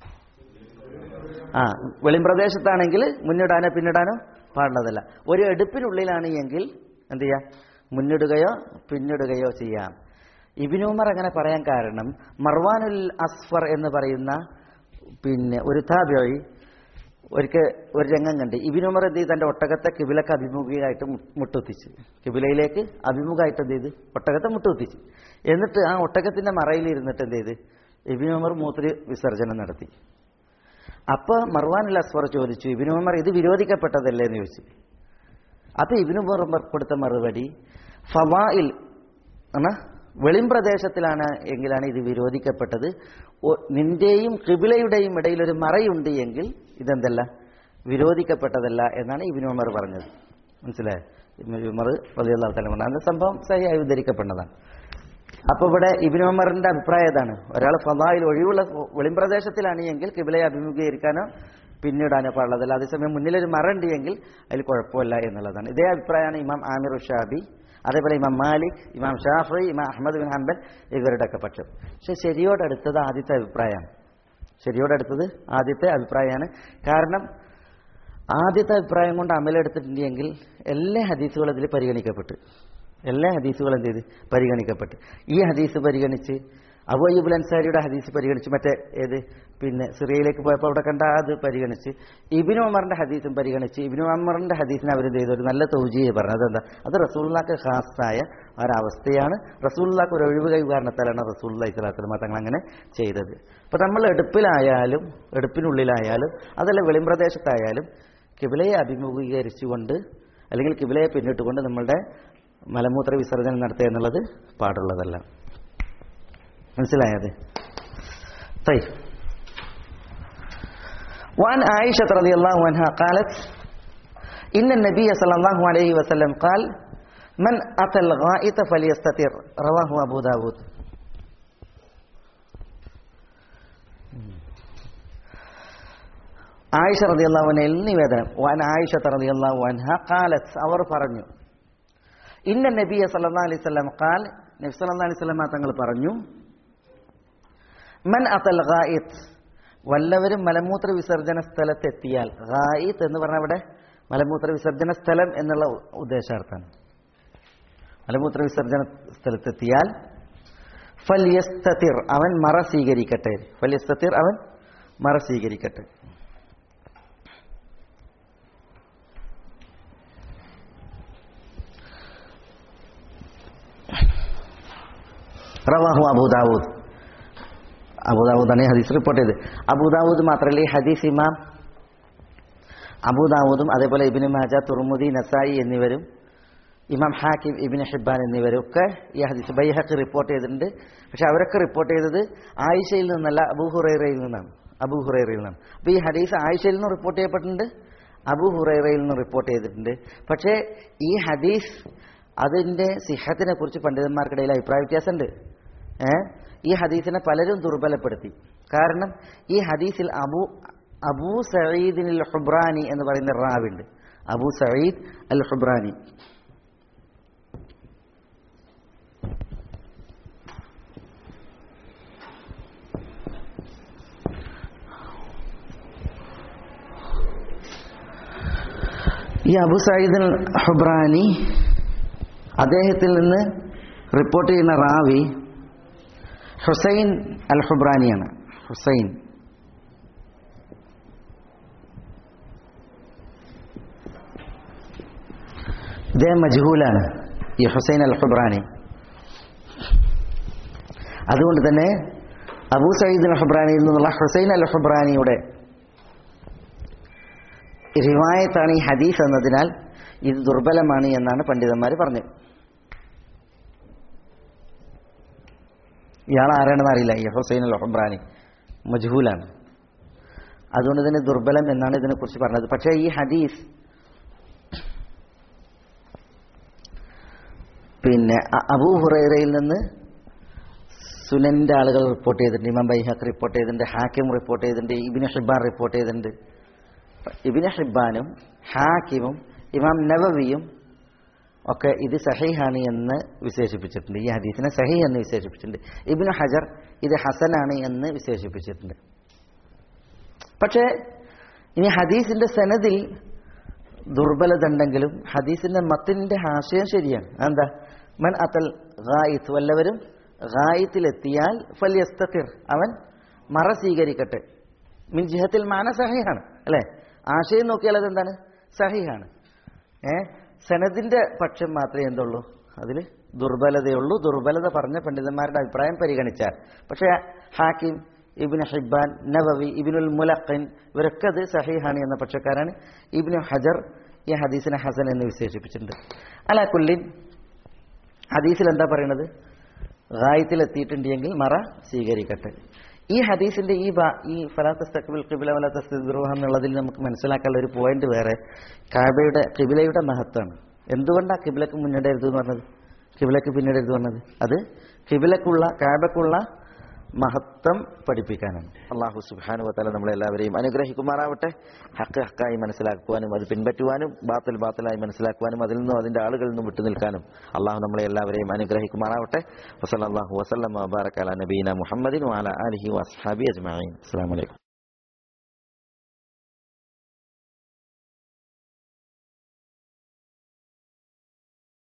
ആ വെളിം പ്രദേശത്താണെങ്കിൽ മുന്നിടാനോ പിന്നിടാനോ പാടുള്ളതല്ല ഒരു എടുപ്പിനുള്ളിലാണ് എങ്കിൽ എന്ത് ചെയ്യാം മുന്നിടുകയോ പിന്നിടുകയോ ചെയ്യാം ഇബിനുമർ അങ്ങനെ പറയാൻ കാരണം മർവാനുൽ അസ്ഫർ എന്ന് പറയുന്ന പിന്നെ ഒരു താബിഴി ഒരിക്കൽ ഒരു രംഗം കണ്ട് ഇബിനുമർ എന്ത് ചെയ്ത് തന്റെ ഒട്ടകത്തെ കിബിലക്ക് അഭിമുഖിയായിട്ട് മു- മുട്ടുകുത്തിച്ച് കിബിലയിലേക്ക് അഭിമുഖമായിട്ട് എന്ത് ചെയ്ത് ഒട്ടകത്തെ മുട്ടുകുത്തിച്ച് എന്നിട്ട് ആ ഒട്ടകത്തിന്റെ മറയിൽ ഇരുന്നിട്ട് എന്ത് ചെയ്ത് ഇബിനുമർ മൂത്ര വിസർജനം നടത്തി അപ്പൊ മർവാൻ അസ്വർ ചോദിച്ചു ഇബിനു ഉമർ ഇത് വിരോധിക്കപ്പെട്ടതല്ലേ എന്ന് ചോദിച്ചു അപ്പൊ ഇബിനു ഉമർ കൊടുത്ത മറുപടി ഫവായിൽ എന്നാ വെളിം പ്രദേശത്തിലാണ് എങ്കിലാണ് ഇത് വിരോധിക്കപ്പെട്ടത് ഒ- നിന്റെയും കിബിലയുടെയും ഇടയിൽ ഒരു മറയുണ്ട് എങ്കിൽ ഇതെന്തല്ല വിരോധിക്കപ്പെട്ടതല്ല എന്നാണ് ഇബിനു ഉമർ പറഞ്ഞത് മനസ്സിലായോ ഇബ്നു ഉമർ റളിയല്ലാഹു തആല പറഞ്ഞു അത് സംഭവം സഹിയായി ഉദ്ധരിക്കപ്പെടുന്നതാണ് അപ്പൊ ഇവിടെ ഇബിനു ഉമറിന്റെ അഭിപ്രായം ഏതാണ് ഒരാൾ ഫലായിൽ ഒഴിവുള്ള വെളിമ്പ്രദേശത്തിലാണ് എങ്കിൽ കിബിലയെ അഭിമുഖീകരിക്കാനോ പിന്നിടാനോ പാടുള്ളതല്ല അതേസമയം മുന്നിലൊരു മറ ഉണ്ട് എങ്കിൽ അതിൽ കുഴപ്പമില്ല എന്നുള്ളതാണ് ഇതേ അഭിപ്രായമാണ് ഇമാം ആമിർ ഷാബി അതേപോലെ ഇമാം മാലിക് ഇമാം ഷാഫി ഇമാം അഹമ്മദ് ബിൻ ഹംബൽ ഇവരുടെ ഒക്കെ പക്ഷം പക്ഷെ ശരിയോടടുത്തത് ആദ്യത്തെ അഭിപ്രായമാണ് ശരിയോടടുത്തത് ആദ്യത്തെ അഭിപ്രായമാണ് കാരണം ആദ്യത്തെ അഭിപ്രായം കൊണ്ട് അമലെടുത്തിട്ടുണ്ടെങ്കിൽ എല്ലാ ഹദീസുകളും അതിൽ പരിഗണിക്കപ്പെട്ടു എല്ലാ ഹദീസുകളും എന്ത് ചെയ്ത് പരിഗണിക്കപ്പെട്ടു ഈ ഹദീസ് പരിഗണിച്ച് അബു അയ്യൂബുൽ അൻസാരിയുടെ ഹദീസ് പരിഗണിച്ച് മറ്റേ ഏത് പിന്നെ സിറിയയിലേക്ക് പോയപ്പോൾ അവിടെ കണ്ട അത് പരിഗണിച്ച് ഇബിനു ഉമറിന്റെ ഹദീസും പരിഗണിച്ച് ഇബിനു ഉമറിന്റെ ഹദീസിനെ അവർ ചെയ്ത ഒരു നല്ല തൗജിയെ പറഞ്ഞത് എന്താ അത് റസൂള്ളാക്ക് ഖാസായ ഒരവസ്ഥയാണ് റസൂള്ളാക്ക് ഒരു ഒഴിവ് കൈ കാരണത്താലാണ് റസൂള്ള ഇസ്ലാത്തലമ തങ്ങൾ അങ്ങനെ ചെയ്തത് അപ്പൊ നമ്മൾ എടുപ്പിലായാലും എടുപ്പിനുള്ളിലായാലും അതല്ല വെളിമ്പ്രദേശത്തായാലും കിബിലയെ അഭിമുഖീകരിച്ചുകൊണ്ട് അല്ലെങ്കിൽ കിബിലയെ പിന്നിട്ടുകൊണ്ട് നമ്മളുടെ മലമൂത്ര വിസർജനം നടത്തുക എന്നുള്ളത് പാടുള്ളതല്ല മനസ്സിലായത് طيب وعن عائشة رضي الله عنها قالت إن النبي صلى الله عليه وسلم قال من أتى الغائط فليستتر رواه أبو داود ആയിഷ റളിയല്ലാഹു അൻഹയിൽ നിവേദനം വൻ ആയിഷ റളിയല്ലാഹു അൻഹ ഖാലത്ത് അവർ പറഞ്ഞു ഇന്ന നബിയ സല്ലല്ലാഹു അലൈഹി വസല്ലം ഖാൽ നബി സല്ലല്ലാഹു അലൈഹി വസല്ലം തങ്ങൾ പറഞ്ഞു മൻ അതൽ ഗായിത്ത് വല്ലവരും മലമൂത്ര വിസർജന സ്ഥലത്തെത്തിയാൽ ഗായിത്ത് എന്ന് പറഞ്ഞ അവിടെ മലമൂത്ര വിസർജന സ്ഥലം എന്നുള്ള ഉദ്ദേശാർത്ഥമാണ് മലമൂത്ര വിസർജന സ്ഥലത്തെത്തിയാൽ ഫല്യസ്തതിർ അവൻ മറ സ്വീകരിക്കട്ടെ ഫല്യസ്തതിർ അവൻ മറ സ്വീകരിക്കട്ടെ റവാഹു അബൂദാവൂദ് അബൂദാവൂദാണ് ഈ ഹദീസ് റിപ്പോർട്ട് ചെയ്ത് അബൂദാവൂദ് മാത്രമല്ല ഈ ഹദീസ് ഇമാം അബൂദാവൂദും അതേപോലെ ഇബിന് മാജ തുർമുദി നസായി എന്നിവരും ഇമാം ഹാക്കിം ഇബിന് ഹിബാൻ എന്നിവരൊക്കെ ഈ ഹദീസ് ബൈഹക്ക് റിപ്പോർട്ട് ചെയ്തിട്ടുണ്ട് പക്ഷെ അവരൊക്കെ റിപ്പോർട്ട് ചെയ്തത് ആയിഷയിൽ നിന്നല്ല അബൂ ഹുറൈറയിൽ നിന്നാണ് അബൂ ഹുറൈറയിൽ നിന്നാണ് അപ്പോൾ ഈ ഹദീസ് ആയിഷയിൽ നിന്ന് റിപ്പോർട്ട് ചെയ്യപ്പെട്ടിട്ടുണ്ട് അബൂ ഹുറൈറയിൽ നിന്ന് റിപ്പോർട്ട് ചെയ്തിട്ടുണ്ട് പക്ഷേ ഈ ഹദീസ് അതിന്റെ സിഹത്തിനെ കുറിച്ച് പണ്ഡിതന്മാർക്കിടയിൽ അഭിപ്രായ വ്യത്യാസമുണ്ട് ഏ ഈ ഹദീസിനെ പലരും ദുർബലപ്പെടുത്തി കാരണം ഈ ഹദീസിൽ അബു അബൂ സയ്യിദിൻ അൽ ഹുബ്രാനി എന്ന് പറയുന്ന റാവുണ്ട് അബൂ സയ്യിദ് അൽ ഹുബ്രാനി ഈ അബു സയ്യിദ് അൽ ഹുബ്രാനി അദ്ദേഹത്തിൽ നിന്ന് റിപ്പോർട്ട് ചെയ്യുന്ന റാവി ഹുസൈൻ അൽ ഹുബ്രാനിയാണ് ഹുസൈൻ ഇദ്ദേഹം മജ്ഹൂലാണ് ഈ ഹുസൈൻ അൽ ഹുബ്രാനി അതുകൊണ്ട് തന്നെ അബൂ സയ്യിദ് അൽ ഹുബ്രാനിയിൽ നിന്നുള്ള ഹുസൈൻ അൽ ഹുബ്രാനിയുടെ റിവായത്താണ് ഈ ഹദീസ് എന്നതിനാൽ ഇത് ദുർബലമാണ് എന്നാണ് പണ്ഡിതന്മാർ പറഞ്ഞത് ഇയാൾ ആരാണെന്ന് അറിയില്ല ഈ ഹുസൈൻ അൽ ഹുബ്രാനി മജ്ഹൂലാണ് അതുകൊണ്ട് തന്നെ ദുർബലം എന്നാണ് ഇതിനെക്കുറിച്ച് പറഞ്ഞത് പക്ഷേ ഈ ഹദീസ് പിന്നെ അ- അബൂ ഹുറൈറയിൽ നിന്ന് സുനന്റെ ആളുകൾ റിപ്പോർട്ട് ചെയ്തിട്ടുണ്ട് ഇമാം ബൈഹഖ് റിപ്പോർട്ട് ചെയ്തിട്ടുണ്ട് ഹാക്കിം റിപ്പോർട്ട് ചെയ്തിട്ടുണ്ട് ഇബിന് ഹിബാൻ റിപ്പോർട്ട് ചെയ്തിട്ടുണ്ട് ഇബിന് ഹിബാനും ഹാക്കിമും ഇമാം നവവിയും ഒക്കെ ഇത് സഹീഹാണ് എന്ന് വിശേഷിപ്പിച്ചിട്ടുണ്ട് ഈ ഹദീസിനെ സഹീ എന്ന് വിശേഷിപ്പിച്ചിട്ടുണ്ട് ഇബിന് ഹജർ ഇത് ഹസനാണ് എന്ന് വിശേഷിപ്പിച്ചിട്ടുണ്ട് പക്ഷേ ഇനി ഹദീസിന്റെ സനദിൽ ദുർബലത ഉണ്ടെങ്കിലും ഹദീസിന്റെ മത്തിന്റെ ആശയം ശരിയാണ് എന്താ മൻ അത്തൽ ഗായിത്ത് വല്ലവരും ഗായിത്തിലെത്തിയാൽ ഫല്യസ്തത്തിർ അവൻ മറ സ്വീകരിക്കട്ടെ മിൻ ജിഹത്തിൽ മാന സഹിഹാണ് അല്ലെ ആശയം നോക്കിയാൽ അതെന്താണ് സഹിഹാണ് ഏ സനദിന്റെ പക്ഷം മാത്രമേ എന്തുള്ളൂ അതിൽ ദുർബലതയുള്ളൂ ദുർബലത പറഞ്ഞ പണ്ഡിതന്മാരുടെ അഭിപ്രായം പരിഗണിച്ചാൽ പക്ഷേ ഹാക്കിം ഇബിന് ഹിബാൻ നവവി ഇബിനുൽ മുലഖിൻ ഇവരൊക്കെ അത് സഹീഹാണ് എന്ന പക്ഷക്കാരാണ് ഇബിനു ഹജർ ഈ ഹദീസിനെ ഹസൻ എന്ന് വിശേഷിപ്പിച്ചിട്ടുണ്ട് അല കുല്ലിൻ ഹദീസിൽ എന്താ പറയുന്നത് ഗായത്തിൽ എത്തിയിട്ടുണ്ടെങ്കിൽ മറ സ്വീകരിക്കട്ടെ ഈ ഹദീസിന്റെ ഈ ഭാ- ഈ ഫലാത്തസ്തഖ്ബിൽ ഖിബില വലാത്തസ്തിദ്രോഹം എന്നുള്ളതിൽ നമുക്ക് മനസ്സിലാക്കാനുള്ള ഒരു പോയിന്റ് വേറെ കാബയുടെ ഖിബിലയുടെ മഹത്വമാണ് എന്തുകൊണ്ടാണ് കിബിലക്ക് മുന്നിടരുത് എന്ന് പറഞ്ഞത് കിബിലക്ക് പിന്നിടരുത് പറഞ്ഞത് അത് കിബിലക്കുള്ള കാബക്കുള്ള മഹത്വം പഠിപ്പിക്കാനാണ് അള്ളാഹു സുബാനു വത്തല നമ്മളെല്ലാവരെയും അനുഗ്രഹിക്കുമാറാവട്ടെ ഹക്ക് ഹക്കായി മനസ്സിലാക്കുവാനും അത് പിൻപറ്റുവാനും ബാത്തിൽ ബാത്തിലായി മനസ്സിലാക്കുവാനും അതിൽ നിന്നും അതിന്റെ ആളുകളിൽ നിന്നും വിട്ടു നിൽക്കാനും അള്ളാഹു നമ്മളെ എല്ലാവരെയും അനുഗ്രഹിക്കുമാറാവട്ടെ വസല്ലാഹു വസ്ലം വബാറക്കാല നബീന മുഹമ്മദിൻ വാല അലഹി വസ്ഹാബി അജ്മാൻ അസ്സാം വലൈക്കും